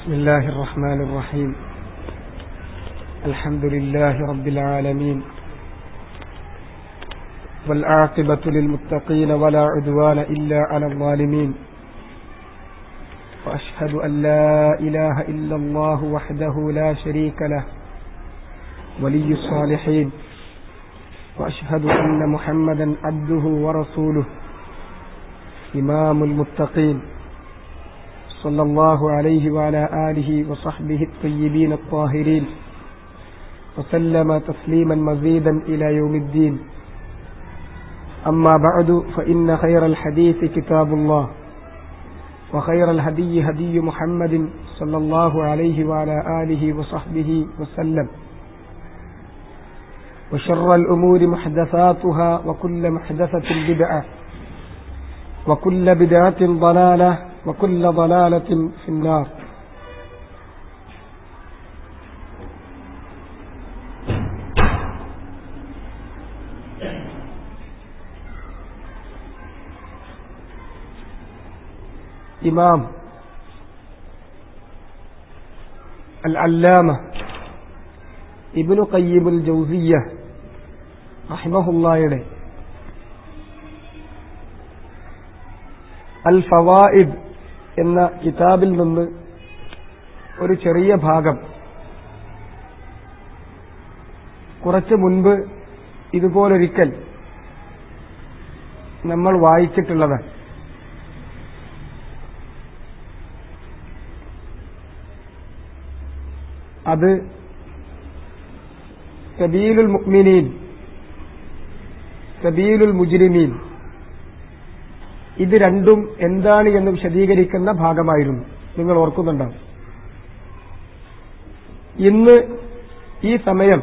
بسم الله الرحمن الرحيم الحمد لله رب العالمين والعاقبة للمتقين ولا عدوان إلا على الظالمين وأشهد أن لا إله إلا الله وحده لا شريك له ولي الصالحين وأشهد أن محمدا عبده ورسوله إمام المتقين صلى الله عليه وعلى آله وصحبه الطيبين الطاهرين وسلم تسليما مزيدا إلى يوم الدين أما بعد فإن خير الحديث كتاب الله وخير الهدي هدي محمد صلى الله عليه وعلى آله وصحبه وسلم وشر الأمور محدثاتها وكل محدثة بدعة وكل بدعة ضلالة وكل ضلالة في النار ഇമാം അൽ അല്ലാമ ഇബ്നു ഖയ്യിമുൽ ജൗസിയ്യ റഹിമഹുല്ലായുടെ അൽ ഫവായിദ് എന്ന കിതാബിൽ നിന്ന് ഒരു ചെറിയ ഭാഗം കുറച്ച് മുൻപ് ഇതുപോലൊരിക്കൽ നമ്മൾ വായിച്ചിട്ടുള്ളതാണ് അത് സബീലുൽ മുഅ്മിനീൻ സബീലുൽ മുജ്രിമീൻ ഇത് രണ്ടും എന്താണ് എന്ന് വിശദീകരിക്കുന്ന ഭാഗമായിരുന്നു നിങ്ങൾ ഓർക്കുന്നുണ്ടാവും ഇന്ന് ഈ സമയം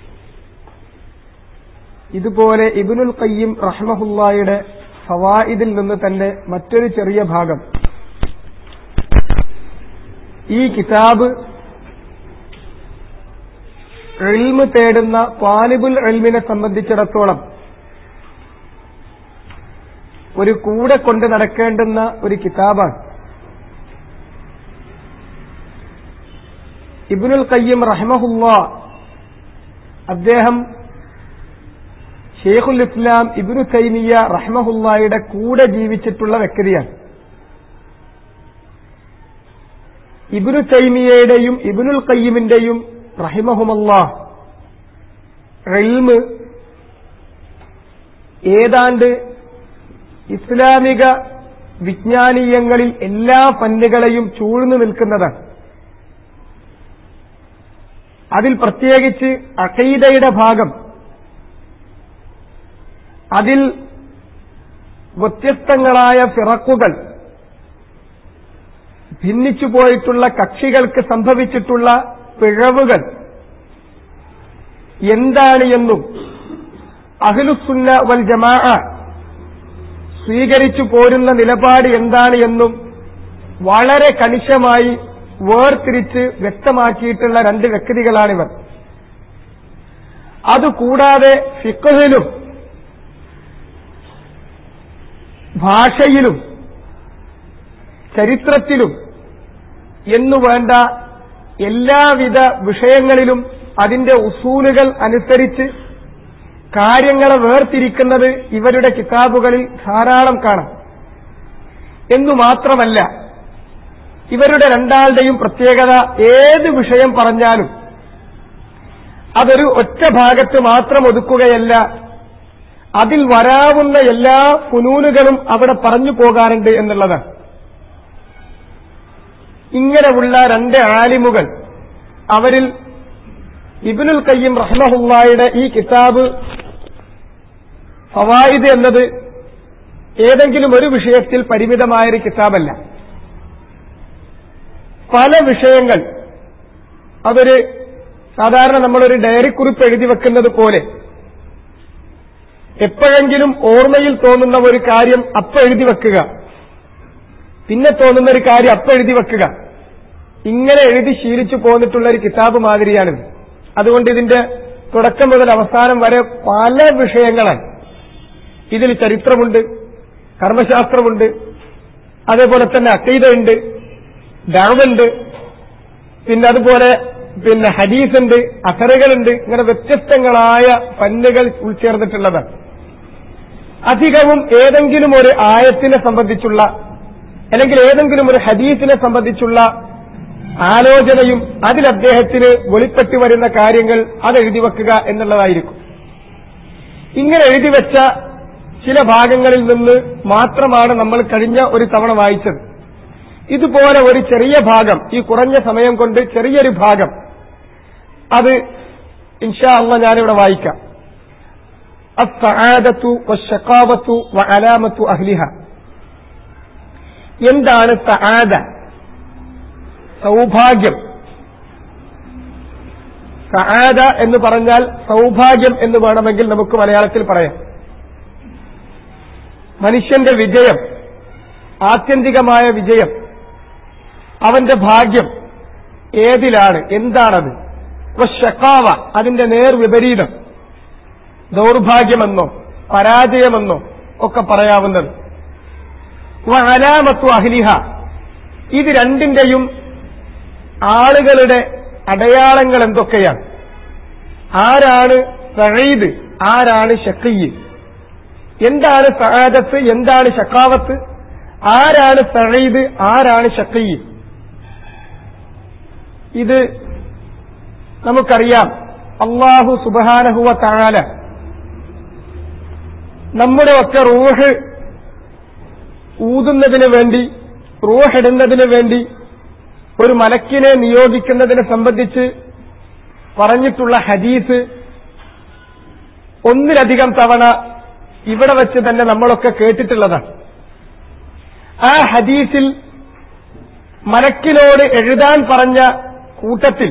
ഇതുപോലെ ഇബിനുൽ കയ്യം റഹ്മഹുല്ലായുടെ ഫവായിദിൽ നിന്ന് തന്നെ മറ്റൊരു ചെറിയ ഭാഗം ഈ കിതാബ് എൽമ് തേടുന്ന താലിബുൽ എൽമിനെ സംബന്ധിച്ചിടത്തോളം ഒരു കൂടെ കൊണ്ട് നടക്കേണ്ടുന്ന ഒരു കിതാബാണ് ഇബിനുൽ കയ്യം റഹ്മഹുല്ല അദ്ദേഹം ഷെയ്ഖുൽ ഇസ്ലാം ഇബിനു തൈമിയ റഹ്മഹുല്ലായുടെ കൂടെ ജീവിച്ചിട്ടുള്ള വ്യക്തിയാണ് ഇബിനു തൈമിയയുടെയും ഇബിനുൽ കയ്യമിന്റെയും റഹിമഹുമല്ല റെൽമ് ഏതാണ്ട് ഇസ്ലാമിക വിജ്ഞാനീയങ്ങളിൽ എല്ലാ ഫന്നുകളെയും ചൂഴ്ന്നു നിൽക്കുന്നതാണ് അതിൽ പ്രത്യേകിച്ച് അഖീദയുടെ ഭാഗം അതിൽ വ്യത്യസ്തങ്ങളായ ഫിറക്കുകൾ ഭിന്നിച്ചു പോയിട്ടുള്ള കക്ഷികൾക്ക് സംഭവിച്ചിട്ടുള്ള പിഴവുകൾ എന്താണ് എന്നും അഹ്ലുസുന്ന വൽ ജമാ സ്വീകരിച്ചു പോരുന്ന നിലപാട് എന്താണ് എന്നും വളരെ കണിശമായി വേർതിരിച്ച് വ്യക്തമാക്കിയിട്ടുള്ള രണ്ട് വ്യക്തികളാണിവർ അതുകൂടാതെ ഫിക്കഹിലും ഭാഷയിലും ചരിത്രത്തിലും എന്നുവേണ്ട എല്ലാവിധ വിഷയങ്ങളിലും അതിന്റെ ഉസൂലുകൾ അനുസരിച്ച് കാര്യങ്ങളെ വേർതിരിക്കുന്നത് ഇവരുടെ കിതാബുകളിൽ ധാരാളം കാണാം എന്നു മാത്രമല്ല ഇവരുടെ രണ്ടാളുടെയും പ്രത്യേകത ഏത് വിഷയം പറഞ്ഞാലും അതൊരു ഒറ്റ ഭാഗത്ത് മാത്രം ഒതുക്കുകയല്ല അതിൽ വരാവുന്ന എല്ലാ ഫുനൂനുകളും അവിടെ പറഞ്ഞു പോകാറുണ്ട് എന്നുള്ളതാണ് ഇങ്ങനെയുള്ള രണ്ട് ആലിമുകൾ അവരിൽ ഇബിനുൽ കയ്യം റഹ്മഹുല്ലായുടെ ഈ കിതാബ് ഫവായിദ് എന്നത് ഏതെങ്കിലും ഒരു വിഷയത്തിൽ പരിമിതമായൊരു കിതാബല്ല പല വിഷയങ്ങൾ അതൊരു സാധാരണ നമ്മളൊരു ഡയറി കുറിപ്പ് എഴുതി വെക്കുന്നത് പോലെ എപ്പോഴെങ്കിലും ഓർമ്മയിൽ തോന്നുന്ന ഒരു കാര്യം അപ്പ എഴുതി വെക്കുക പിന്നെ തോന്നുന്ന ഒരു കാര്യം അപ്പ എഴുതി വെക്കുക ഇങ്ങനെ എഴുതി ശീലിച്ചു പോന്നിട്ടുള്ള ഒരു കിതാബ് മാതിരിയാണിത് അതുകൊണ്ട് ഇതിന്റെ തുടക്കം മുതൽ അവസാനം വരെ പല വിഷയങ്ങളാണ് ഇതിൽ ചരിത്രമുണ്ട് കർമ്മശാസ്ത്രമുണ്ട് അതേപോലെ തന്നെ അക്കൈതയുണ്ട് ദഴവുണ്ട് പിന്നെ അതുപോലെ പിന്നെ ഹദീസുണ്ട് അസറുകളുണ്ട് ഇങ്ങനെ വ്യത്യസ്തങ്ങളായ ഫന്നുകൾ ഉൾച്ചേർന്നിട്ടുള്ളതാണ് അധികവും ഏതെങ്കിലും ഒരു ആയത്തിനെ സംബന്ധിച്ചുള്ള അല്ലെങ്കിൽ ഏതെങ്കിലും ഒരു ഹദീസിനെ സംബന്ധിച്ചുള്ള ആലോചനയും അതിൽ അദ്ദേഹത്തിന് വെളിപ്പെട്ട് വരുന്ന കാര്യങ്ങൾ അത് എഴുതി വെക്കുക എന്നുള്ളതായിരിക്കും ഇങ്ങനെ എഴുതി വെച്ച ചില ഭാഗങ്ങളിൽ നിന്ന് മാത്രമാണ് നമ്മൾ കഴിഞ്ഞ ഒരു തവണ വായിച്ചത് ഇതുപോലെ ഒരു ചെറിയ ഭാഗം ഈ കുറഞ്ഞ സമയം കൊണ്ട് ചെറിയൊരു ഭാഗം അത് ഇൻഷാ അള്ള ഞാനിവിടെ വായിക്കാം അസ്സആദത്തു വശഖാവത്തു വഅലാമത്തു അഹ്ലിഹ എന്താണ് സആദ സൗഭാഗ്യം സആദ എന്ന് പറഞ്ഞാൽ സൗഭാഗ്യം എന്ന് വേണമെങ്കിൽ നമുക്ക് മലയാളത്തിൽ പറയാം മനുഷ്യന്റെ വിജയം ആത്യന്തികമായ വിജയം അവന്റെ ഭാഗ്യം ഏതിലാണ് എന്താണത് ഷക്കാവ അതിന്റെ നേർ വിപരീതം ദൗർഭാഗ്യമെന്നോ പരാജയമെന്നോ ഒക്കെ പറയാവുന്നത് അലാമത്തു അഹ്ലിഹ ഇത് രണ്ടിന്റെയും ആളുകളുടെ അടയാളങ്ങൾ എന്തൊക്കെയാണ് ആരാണ് സഹീദ് ആരാണ് ഷക്കയ്യ് എന്താണ് സഹാദത്ത് എന്താണ് ഷക്കാവത്ത് ആരാണ് സഹീദ് ആരാണ് ഷക്കയ്യ് ഇത് നമുക്കറിയാം അള്ളാഹു സുബാനഹുവ താല നമ്മുടെ ഒക്കെ റൂഹ് ഊതുന്നതിന് വേണ്ടി റൂഹ് ഇടുന്നതിന് വേണ്ടി ഒരു മലക്കിനെ നിയോഗിക്കുന്നതിനെ സംബന്ധിച്ച് പറഞ്ഞിട്ടുള്ള ഹദീസ് ഒന്നിലധികം തവണ ഇവിടെ വെച്ച് തന്നെ നമ്മളൊക്കെ കേട്ടിട്ടുള്ളതാണ് ആ ഹദീസിൽ മലക്കിനോട് എഴുതാൻ പറഞ്ഞ കൂട്ടത്തിൽ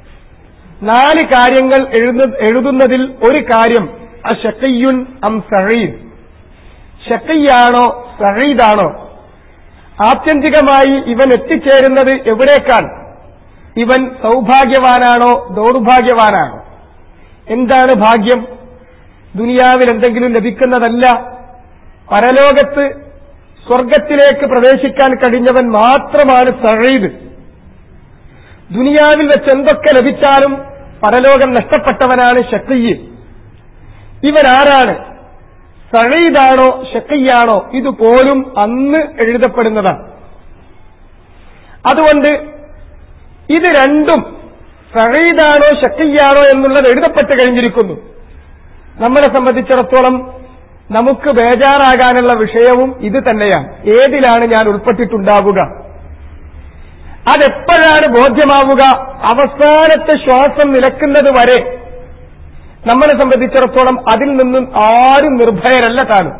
നാല് കാര്യങ്ങൾ എഴുതുന്നതിൽ ഒരു കാര്യം അഷക്കയ്യുൻ അം സഹീദ് ഷക്കയ്യാണോ സഹീദാണോ ആത്യന്തികമായി ഇവൻ എത്തിച്ചേരുന്നത് എവിടേക്കാണ് ഇവൻ സൗഭാഗ്യവാനാണോ ദൗർഭാഗ്യവാനാണോ എന്താണ് ഭാഗ്യം ദുനിയാവിൽ എന്തെങ്കിലും ലഭിക്കുന്നതല്ല പരലോകത്ത് സ്വർഗത്തിലേക്ക് പ്രവേശിക്കാൻ കഴിഞ്ഞവൻ മാത്രമാണ് സഹീദ് ദുനിയാവിൽ വെച്ച് എന്തൊക്കെ ലഭിച്ചാലും പരലോകം നഷ്ടപ്പെട്ടവനാണ് ഷക്കയ്യ് ഇവൻ ആരാണ് സഹീദാണോ ഷക്കയ്യാണോ ഇതുപോലും അന്ന് എഴുതപ്പെടുന്നതാണ് അതുകൊണ്ട് ഇത് രണ്ടും സഹീദാണോ ഷക്കയ്യാണോ എന്നുള്ളത് എഴുതപ്പെട്ട് കഴിഞ്ഞിരിക്കുന്നു നമ്മളെ സംബന്ധിച്ചിടത്തോളം നമുക്ക് ബേജാറാകാനുള്ള വിഷയവും ഇത് തന്നെയാണ് ഏതിലാണ് ഞാൻ ഉൾപ്പെട്ടിട്ടുണ്ടാവുക അതെപ്പോഴാണ് ബോധ്യമാവുക അവസാനത്തെ ശ്വാസം നിലക്കുന്നത് വരെ നമ്മളെ സംബന്ധിച്ചിടത്തോളം അതിൽ നിന്നും ആരും നിർഭയരല്ല താനും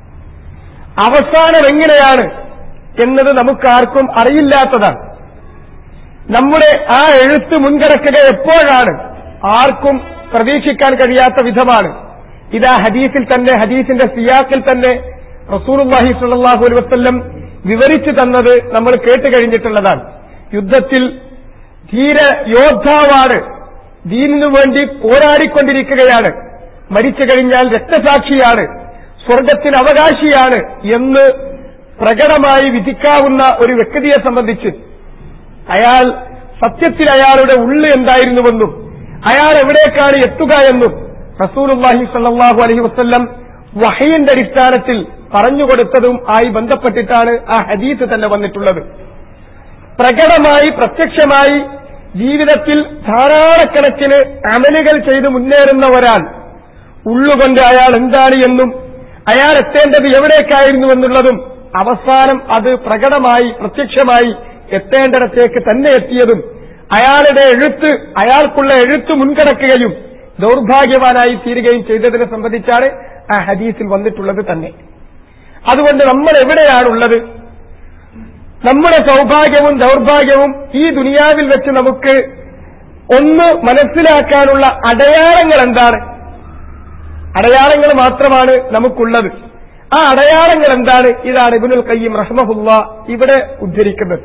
അവസാനം എങ്ങനെയാണ് എന്നത് നമുക്കാർക്കും അറിയില്ലാത്തതാണ് നമ്മുടെ ആ എഴുത്ത് മുൻകിടക്കുക എപ്പോഴാണ് ആർക്കും പ്രതീക്ഷിക്കാൻ കഴിയാത്ത വിധമാണ് ഇതാ ഹദീസിൽ തന്നെ ഹദീസിന്റെ സിയാക്കിൽ തന്നെ റസൂലുല്ലാഹി സ്വല്ലല്ലാഹു അലൈഹി വസല്ലം വിവരിച്ചു തന്നത് നമ്മൾ കേട്ട് കഴിഞ്ഞിട്ടുള്ളതാണ് യുദ്ധത്തിൽ ധീര യോദ്ധാവാണ് ദീനിനു വേണ്ടി പോരാടിക്കൊണ്ടിരിക്കുകയാണ് മരിച്ചു കഴിഞ്ഞാൽ രക്തസാക്ഷിയാണ് സ്വർഗത്തിന് അവകാശിയാണ് എന്ന് പ്രകടമായി വിധിക്കാവുന്ന ഒരു വ്യക്തിയെ സംബന്ധിച്ച് അയാൾ സത്യത്തിൽ അയാളുടെ ഉള്ള് എന്തായിരുന്നുവെന്നും അയാൾ എവിടേക്കാണ് എത്തുക എന്നും റസൂലുല്ലാഹി സല്ലാഹു അലഹി വസ്ല്ലം വഹയിന്റെ അടിസ്ഥാനത്തിൽ പറഞ്ഞുകൊടുത്തതും ആയി ബന്ധപ്പെട്ടിട്ടാണ് ആ ഹദീസ് തന്നെ വന്നിട്ടുള്ളത് പ്രകടമായി പ്രത്യക്ഷമായി ജീവിതത്തിൽ ധാരാളക്കണക്കിന് അമലുകൾ ചെയ്ത് മുന്നേറുന്ന ഒരാൾ ഉള്ളുകൊണ്ട് അയാൾ എന്താണ് എന്നും അയാൾ എത്തേണ്ടത് എവിടേക്കായിരുന്നു എന്നുള്ളതും അവസാനം അത് പ്രകടമായി പ്രത്യക്ഷമായി എത്തേണ്ടിടത്തേക്ക് തന്നെ എത്തിയതും അയാളുടെ എഴുത്ത് അയാൾക്കുള്ള എഴുത്ത് മുൻകടക്കുകയും ദൗർഭാഗ്യവാനായി തീരുകയും ചെയ്തതിനെ സംബന്ധിച്ചാണ് ആ ഹദീസിൽ വന്നിട്ടുള്ളത് തന്നെ അതുകൊണ്ട് നമ്മൾ എവിടെയാണുള്ളത് നമ്മുടെ സൗഭാഗ്യവും ദൗർഭാഗ്യവും ഈ ദുനിയാവിൽ വെച്ച് നമുക്ക് ഒന്ന് മനസ്സിലാക്കാനുള്ള അടയാളങ്ങൾ എന്താണ് അടയാളങ്ങൾ മാത്രമാണ് നമുക്കുള്ളത് ആ അടയാളങ്ങൾ എന്താണ് ഇതാണ് ഇബിനുൽ കയ്യം റഹ്മഹുല്ല ഇവിടെ ഉദ്ധരിക്കുന്നത്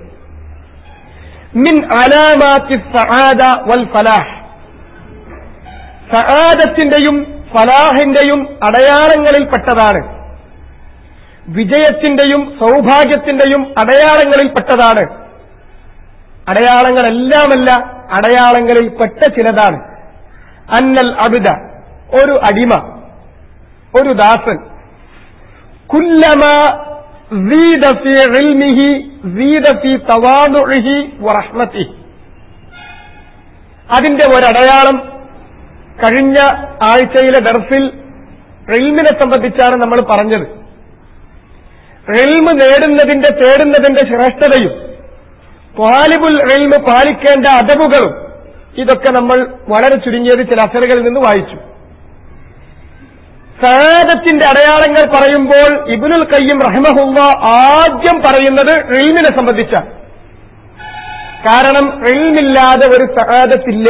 മിൻ അലാമാത്തി സആദ വൽ ഫലാഹ് സആദത്തിന്റെയും ഫലാഹിന്റെയും അടയാളങ്ങളിൽപ്പെട്ടതാണ് വിജയത്തിന്റെയും സൗഭാഗ്യത്തിന്റെയും അടയാളങ്ങളിൽപ്പെട്ടതാണ് അടയാളങ്ങളെല്ലാമല്ല അടയാളങ്ങളിൽ പെട്ട ചിലതാണ് അന്നൽ അബിദ ഒരു അടിമ ഒരു ദാസൻ കുല്ലമ زيد في علمه زيد في تواضعه ورحمته അതിന്റെ ഒരടയാളം കഴിഞ്ഞ ആഴ്ചയിലെ ദർസിൽ റെയിമിനെ സംബന്ധിച്ചാണ് നമ്മൾ പറഞ്ഞത് റെയിമ് നേടുന്നതിന്റെ തേടുന്നതിന്റെ ശ്രേഷ്ഠതയും ത്വാലിബുൽ റെയിമ് പാലിക്കേണ്ട അദബുകളും ഇതൊക്കെ നമ്മൾ വളരെ ചുരുങ്ങിയത് ചില അസറുകളിൽ നിന്ന് വായിച്ചു സാദത്തിന്റെ അടയാളങ്ങൾ പറയുമ്പോൾ ഇബുനുൽ കയ്യം റഹ്മഹുള്ള ആദ്യം പറയുന്നത് റെയിമിനെ സംബന്ധിച്ചാണ് കാരണം റെയിമില്ലാതെ ഒരു സഹാദത്തില്ല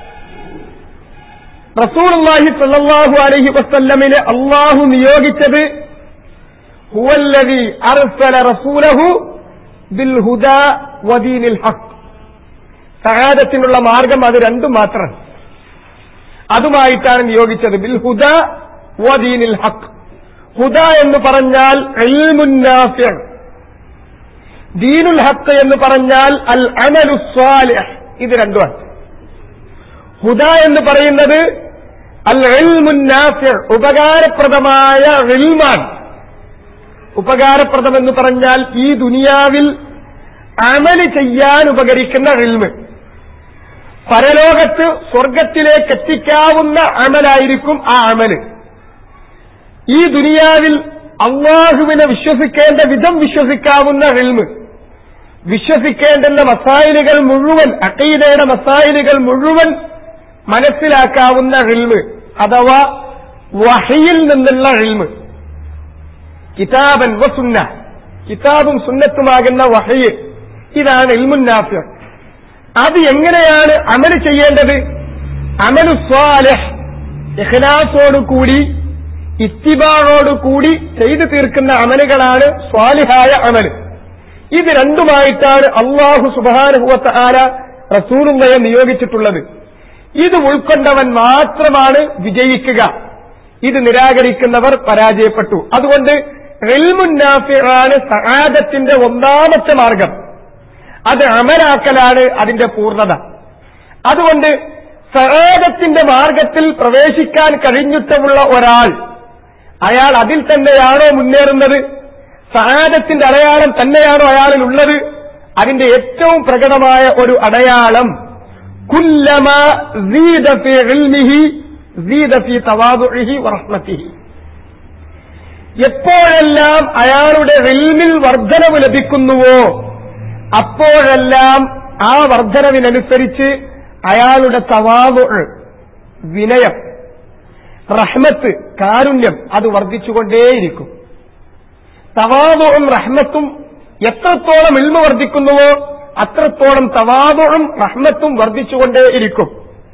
റസൂലുള്ളാഹി സ്വല്ലല്ലാഹു അലൈഹി വസല്ലമിനെ അള്ളാഹു നിയോഗിച്ചത് ഹുവല്ലദി അർസല റസൂലഹു ബിൽ ഹുദാ വദീനിൽ ഹഖ് സഹാദത്തിനുള്ള മാർഗം അത് രണ്ടും മാത്രം അതുമായിട്ടാണ് നിയോഗിച്ചത് ബിൽ ഹുദ വദീനിൽ ഹഖ് ഹുദ എന്ന് പറഞ്ഞാൽ ഇൽമുന്നാഫിഅ ദീനുൽ ഹഖ് എന്ന് പറഞ്ഞാൽ അൽ അമലു സ്വാലിഹ് ഇത് രണ്ടുമാണ് ഹുദ എന്ന് പറയുന്നത് അൽ ഇൽമുന്നാഫിഅ ഉപകാരപ്രദമായ ഇൽമാൻ ഉപകാരപ്രദം എന്ന് പറഞ്ഞാൽ ഈ ദുനിയാവിൽ അമല് ചെയ്യാൻ ഉപകരിക്കുന്ന ഇൽമ് പരലോകത്ത് സ്വർഗത്തിലേക്ക് എത്തിക്കാവുന്ന അമലായിരിക്കും ആ അമല് ഈ ദുനിയാവിൽ അള്ളാഹുവിനെ വിശ്വസിക്കേണ്ട വിധം വിശ്വസിക്കാവുന്ന ഇൽമ് വിശ്വസിക്കേണ്ടുന്ന മസായിലുകൾ മുഴുവൻ അക്കീദയുടെ മസായിലുകൾ മുഴുവൻ മനസ്സിലാക്കാവുന്ന ഇൽമ് അഥവാ വഹിയിൽ നിന്നുള്ള ഇൽമ് കിതാബൻ വസുന്ന കിതാബും സുന്നത്തുമാകുന്ന വഹയ് ഇതാണ് ഇൽമുന്നാഫിയ അത് എങ്ങനെയാണ് അമല് ചെയ്യേണ്ടത് അമലു സ്വാലഹ് ഇഖ്ലാസോടുകൂടി ഇത്തിബാറോടുകൂടി ചെയ്തു തീർക്കുന്ന അമലുകളാണ് സ്വാലിഹായ അമല് ഇത് രണ്ടുമായിട്ടാണ് അള്ളാഹു സുബാനുഹുവത്ത ആര റസൂലുള്ളയെ നിയോഗിച്ചിട്ടുള്ളത് ഇത് ഉൾക്കൊണ്ടവൻ മാത്രമാണ് വിജയിക്കുക ഇത് നിരാകരിക്കുന്നവർ പരാജയപ്പെട്ടു അതുകൊണ്ട് റെൽമുന്നാഫിറാണ് സഹാദത്തിന്റെ ഒന്നാമത്തെ മാർഗം അത് അമലാക്കലാണ് അതിന്റെ പൂർണ്ണത അതുകൊണ്ട് സഹാദത്തിന്റെ മാർഗത്തിൽ പ്രവേശിക്കാൻ കഴിഞ്ഞിട്ടമുള്ള ഒരാൾ അയാൾ അതിൽ തന്നെയാണോ മുന്നേറുന്നത് സഹാദത്തിന്റെ അടയാളം തന്നെയാണോ അയാളിൽ ഉള്ളത് അതിന്റെ ഏറ്റവും പ്രകടമായ ഒരു അടയാളം കുല്ലമ زيد في علمه زيد في تواضعه ورحمته എപ്പോഴെല്ലാം അയാളുടെ റിൽമിൽ വർധനവ് ലഭിക്കുന്നുവോ അപ്പോഴെല്ലാം ആ വർധനവിനനുസരിച്ച് അയാളുടെ തവാവ് വിനയം റഹ്മത്ത് കാരുണ്യം അത് വർദ്ധിച്ചുകൊണ്ടേയിരിക്കും തവാതും റഹ്മത്തും എത്രത്തോളം ഇൽമ വർദ്ധിക്കുന്നുവോ അത്രത്തോളം തവാതും റഹ്മത്തും വർദ്ധിച്ചുകൊണ്ടേയിരിക്കും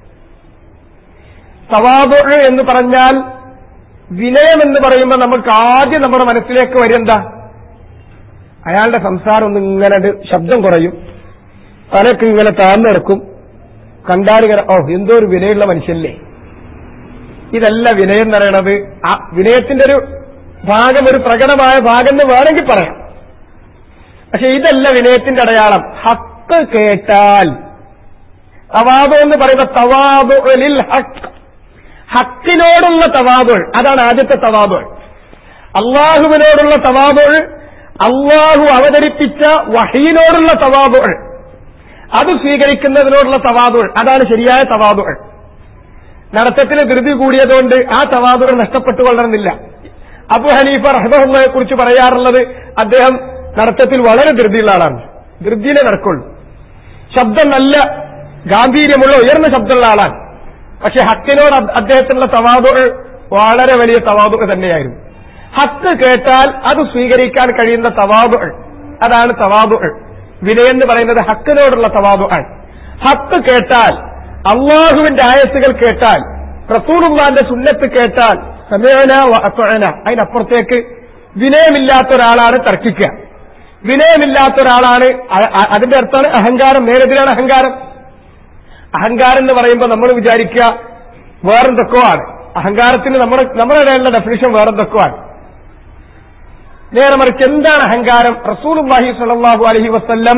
തവാതു എന്ന് പറഞ്ഞാൽ വിനയം എന്ന് പറയുമ്പോൾ നമുക്ക് ആദ്യം നമ്മുടെ മനസ്സിലേക്ക് വരെന്താ അയാളുടെ സംസാരം ഒന്ന് ഇങ്ങനെ ശബ്ദം കുറയും തലക്ക് ഇങ്ങനെ താഴ്ന്നിറക്കും കണ്ടാലിങ്ങനെ ഓ എന്തോ ഒരു വിനയുള്ള മനുഷ്യല്ലേ ഇതല്ല വിനയം എന്ന് പറയണത് ആ വിനയത്തിന്റെ ഒരു ഭാഗം ഒരു പ്രകടമായ ഭാഗം എന്ന് വേണമെങ്കിൽ പറയാം പക്ഷെ ഇതല്ല വിനയത്തിന്റെ അടയാളം ഹക്ക് കേട്ടാൽ തവാബ് എന്ന് പറയുന്ന തവാബുലിൽ ഹക്ക് ഹക്കിനോടുള്ള തവാബുൾ അതാണ് ആദ്യത്തെ തവാബുൾ അള്ളാഹുവിനോടുള്ള തവാബുൾ അള്ളാഹു അവതരിപ്പിച്ച വഹീനോടുള്ള തവാബുൾ അത് സ്വീകരിക്കുന്നതിനോടുള്ള തവാബുൾ അതാണ് ശരിയായ തവാബുൾ നടത്തത്തിൽ ധൃതി കൂടിയതുകൊണ്ട് ആ തവാബുൾ നഷ്ടപ്പെട്ടു കൊള്ളണമെന്നില്ല അബു ഹനീഫ റഹ്മഹുള്ളയെ കുറിച്ച് പറയാറുള്ളത് അദ്ദേഹം നടത്തത്തിൽ വളരെ ധൃതിയുള്ള ആളാണ് ധൃതിയിലെ നടക്കുള്ളൂ ശബ്ദം നല്ല ഗാംഭീര്യമുള്ള ഉയർന്ന ശബ്ദമുള്ള ആളാണ് പക്ഷെ ഹക്കിനോട് അദ്ദേഹത്തിനുള്ള തവാതുകൾ വളരെ വലിയ തവാതുകൾ തന്നെയായിരുന്നു ഹക്ക് കേട്ടാൽ അത് സ്വീകരിക്കാൻ കഴിയുന്ന തവാതുകൾ അതാണ് തവാതുകൾ വിനയെന്ന് പറയുന്നത് ഹക്കിനോടുള്ള തവാതുകൾ ഹക്ക് കേട്ടാൽ അള്ളാഹുവിന്റെ ആയത്തുകൾ കേട്ടാൽ റസൂലുള്ളാന്റെ സുന്നത്ത് കേട്ടാൽ സമേന അത്വന അതിനപ്പുറത്തേക്ക് വിനയമില്ലാത്ത ഒരാളാണ് തർക്കിക്കുക വിനയമില്ലാത്ത ഒരാളാണ് അതിന്റെ അർത്ഥമാണ് അഹങ്കാരം നേരെതിരാണ് അഹങ്കാരം അഹങ്കാരം എന്ന് പറയുമ്പോൾ നമ്മൾ വിചാരിക്കുക വേറെന്തൊക്കെയോ ആണ് അഹങ്കാരത്തിന് നമ്മുടെ നമ്മുടെ ഇടയിലുള്ള ഡെഫിനിഷൻ വേറെന്തൊക്കെയോ ആണ് നേരെ മറിച്ച് എന്താണ് അഹങ്കാരം റസൂൽ അള്ളാഹി സലാഹു അലഹി വസ്ല്ലം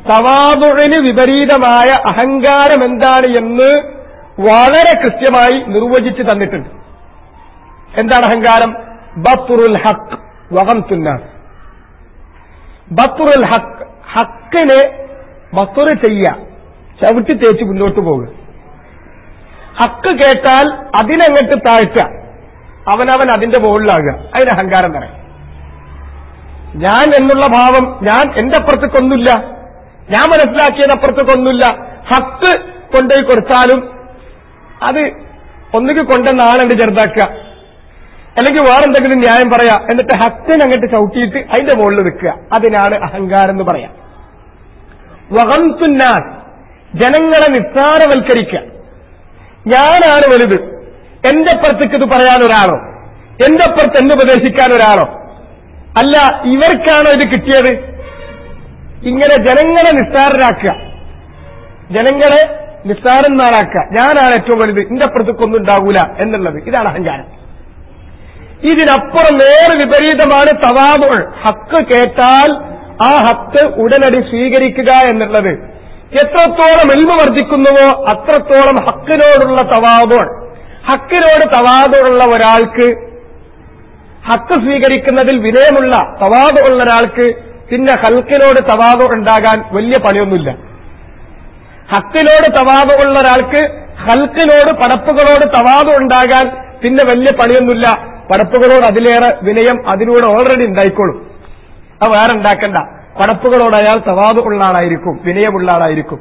തവാതുഴിന് വിപരീതമായ അഹങ്കാരം എന്താണ് എന്ന് വളരെ കൃത്യമായി നിർവചിച്ച് തന്നിട്ടുണ്ട് എന്താണ് അഹങ്കാരം ബത്തുറുൽ ഹക്ക് വകം തുന്നാസ് ബത്തുറുൽ ഹക്ക് ഹക്കിനെ ബത്തുറ് ചെയ്യുക ചവിട്ടി തേച്ച് മുന്നോട്ട് പോകുക ഹക്ക് കേട്ടാൽ അതിനങ്ങട്ട് താഴ്ത്തുക അവനവൻ അതിന്റെ മുകളിലാകുക അതിന് അഹങ്കാരം പറയാം ഞാൻ എന്നുള്ള ഭാവം ഞാൻ എന്റെ അപ്പുറത്തേക്കൊന്നുമില്ല ഞാൻ മനസ്സിലാക്കിയതപ്പുറത്തേക്കൊന്നുമില്ല ഹക്ക് കൊണ്ടുപോയി കൊടുത്താലും അത് ഒന്നുകിൽ കൊണ്ടുവന്ന ആളുണ്ട് ചെറുതാക്കുക അല്ലെങ്കിൽ വേറെന്തെങ്കിലും ന്യായം പറയാ എന്നിട്ട് ഹക്കിന് അങ്ങോട്ട് ചവിട്ടിയിട്ട് അതിന്റെ മുകളിൽ നിൽക്കുക അതിനാണ് അഹങ്കാരം എന്ന് പറയാം വഹംതുന്നാസ് ജനങ്ങളെ നിസ്സാരവൽക്കരിക്കുക ഞാനാണ് വലുത് എന്റെ അപ്പുറത്തേക്ക് ഇത് പറയാൻ ഒരാളോ എന്റെ അപ്പുറത്ത് എന്നെ ഉപദേശിക്കാൻ ഒരാളോ അല്ല ഇവർക്കാണോ ഇത് കിട്ടിയത് ഇങ്ങനെ ജനങ്ങളെ നിസ്സാരരാക്കുക ജനങ്ങളെ നിസ്സാരന്മാരാക്കുക ഞാനാണ് ഏറ്റവും വലുത് എന്റെ അപ്പുറത്തേക്കൊന്നും ഉണ്ടാകൂല എന്നുള്ളത് ഇതാണ് അഹങ്കാരം ഇതിനപ്പുറം നേരെ വിപരീതമാണ് തവാബുൾ ഹക്ക് കേട്ടാൽ ആ ഹക്ക് ഉടനടി സ്വീകരിക്കുക എന്നുള്ളത് എത്രത്തോളം എൽമ വർദ്ധിക്കുന്നുവോ അത്രത്തോളം ഹക്കിനോടുള്ള തവാബുൾ ഹക്കിനോട് തവാബുള്ള ഒരാൾക്ക് ഹക്ക് സ്വീകരിക്കുന്നതിൽ വിനയമുള്ള തവാബുള്ള ഒരാൾക്ക് പിന്നെ ഹൽക്കിനോട് തവാബ് ഉണ്ടാകാൻ വലിയ പണിയൊന്നുമില്ല ഹക്കിനോട് തവാബ് ഉള്ള ഒരാൾക്ക് ഹൽക്കിനോട് പടപ്പുകളോട് തവാബ് ഉണ്ടാകാൻ പിന്നെ വലിയ പണിയൊന്നുമില്ല പടപ്പുകളോട് അതിലേറെ വിനയം അതിലൂടെ ഓൾറെഡി ഉണ്ടായിക്കോളും അത് വേറെ ഉണ്ടാക്കണ്ട പടപ്പുകളോട് അയാൾ തവാബ് ഉള്ള ആളായിരിക്കും വിനയമുള്ള ആളായിരിക്കും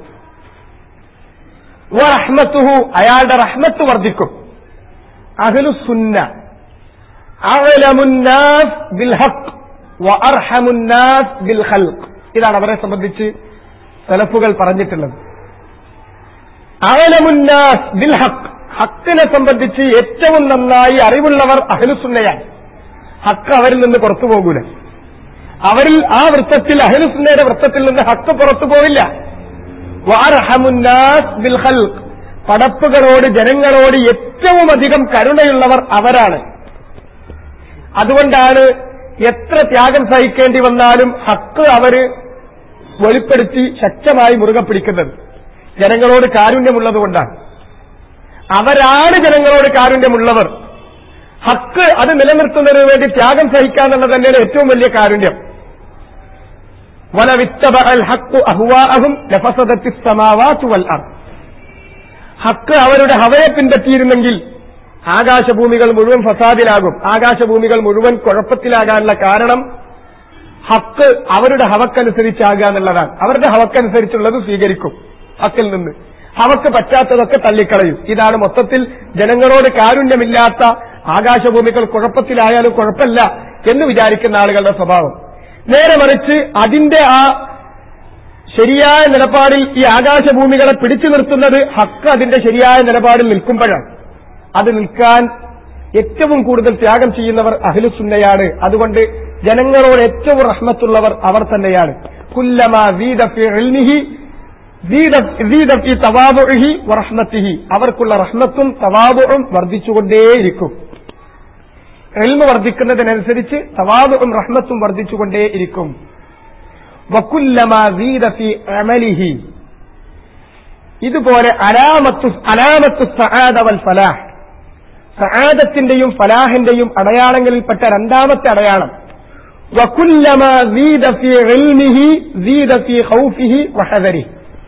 റഹ്മത്തുഹു അയാളുടെ റഹ്മത്ത് വർദ്ധിക്കും അഹ്ലു സുന്ന അഅലമുന്നാസ് ബിൽ ഹഖ് വഅർഹമുന്നാസ് ബിൽ ഖൽഖ് ഇതാണ് അവരെ സംബന്ധിച്ച് സലഫുകൾ പറഞ്ഞിട്ടുള്ളത് അഅലമുന്നാസ് ബിൽ ഹഖ് ഹക്കിനെ സംബന്ധിച്ച് ഏറ്റവും നന്നായി അറിവുള്ളവർ അഹ്ലുസുന്നയാണ് ഹക്ക് അവരിൽ നിന്ന് പുറത്തു പോകൂല അവരിൽ ആ വൃത്തത്തിൽ അഹ്ലുസുന്നയുടെ വൃത്തത്തിൽ നിന്ന് ഹക്ക് പുറത്തു പോവില്ല വാർഹമുന്നാസ് ബിൽ ഖൽഖ് പടപ്പുകളോട് ജനങ്ങളോട് ഏറ്റവും അധികം കരുണയുള്ളവർ അവരാണ് അതുകൊണ്ടാണ് എത്ര ത്യാഗം സഹിക്കേണ്ടി വന്നാലും ഹക്ക് അവര് വെളിപ്പെടുത്തി ശക്തമായി മുറുകെ പിടിക്കുന്നത് ജനങ്ങളോട് കാരുണ്യമുള്ളതുകൊണ്ടാണ് അവരാണ് ജനങ്ങളോട് കാരുണ്യമുള്ളവർ ഹക്ക് അത് നിലനിർത്തുന്നതിന് വേണ്ടി ത്യാഗം സഹിക്കാന്നുള്ളത് തന്നെയാണ് ഏറ്റവും വലിയ കാരുണ്യം ഹക്ക് അവരുടെ ഹവയെ പിൻപറ്റിയിരുന്നെങ്കിൽ ആകാശഭൂമികൾ മുഴുവൻ ഫസാദിലാകും ആകാശഭൂമികൾ മുഴുവൻ കുഴപ്പത്തിലാകാനുള്ള കാരണം ഹക്ക് അവരുടെ ഹവക്കനുസരിച്ചാകുക എന്നുള്ളതാണ് അവരുടെ ഹവക്കനുസരിച്ചുള്ളത് സ്വീകരിക്കും ഹക്കിൽ നിന്ന് ഹവക്ക് പറ്റാത്തതൊക്കെ തള്ളിക്കളയും ഇതാണ് മൊത്തത്തിൽ ജനങ്ങളോട് കാരുണ്യമില്ലാത്ത ആകാശഭൂമികൾ കുഴപ്പത്തിലായാലും കുഴപ്പമില്ല എന്ന് വിചാരിക്കുന്ന ആളുകളുടെ സ്വഭാവം നേരെ മറിച്ച് അതിന്റെ ആ ശരിയായ നിലപാടിൽ ഈ ആകാശഭൂമികളെ പിടിച്ചു നിർത്തുന്നത് ഹക്ക് അതിന്റെ ശരിയായ നിലപാടിൽ നിൽക്കുമ്പോഴാണ് അത് നിൽക്കാൻ ഏറ്റവും കൂടുതൽ ത്യാഗം ചെയ്യുന്നവർ അഖിലുസുന്നയാണ് അതുകൊണ്ട് ജനങ്ങളോട് ഏറ്റവും റഹ്മത്തുള്ളവർ അവർ തന്നെയാണ് കുല്ലമാ റഹ്മത്തിഹി അവർക്കുള്ള റഹ്മത്തും തവാബും വർദ്ധിച്ചുകൊണ്ടേയിരിക്കും എൽമ വർദ്ധിക്കുന്നതിനനുസരിച്ച് തവാബും റഹ്മത്തും വർദ്ധിച്ചുകൊണ്ടേയിരിക്കും അമലിഹി ഇതുപോലെ അലാമത്തു അലാമത്തു സആദ വൽ ഫലാഹ് സആദത്തിന്റെയും ഫലാഹിന്റെയും അടയാളങ്ങളിൽപ്പെട്ട രണ്ടാമത്തെ അടയാളം വകുല്ലമാ زيد في علمه زيد في خوفه وحذره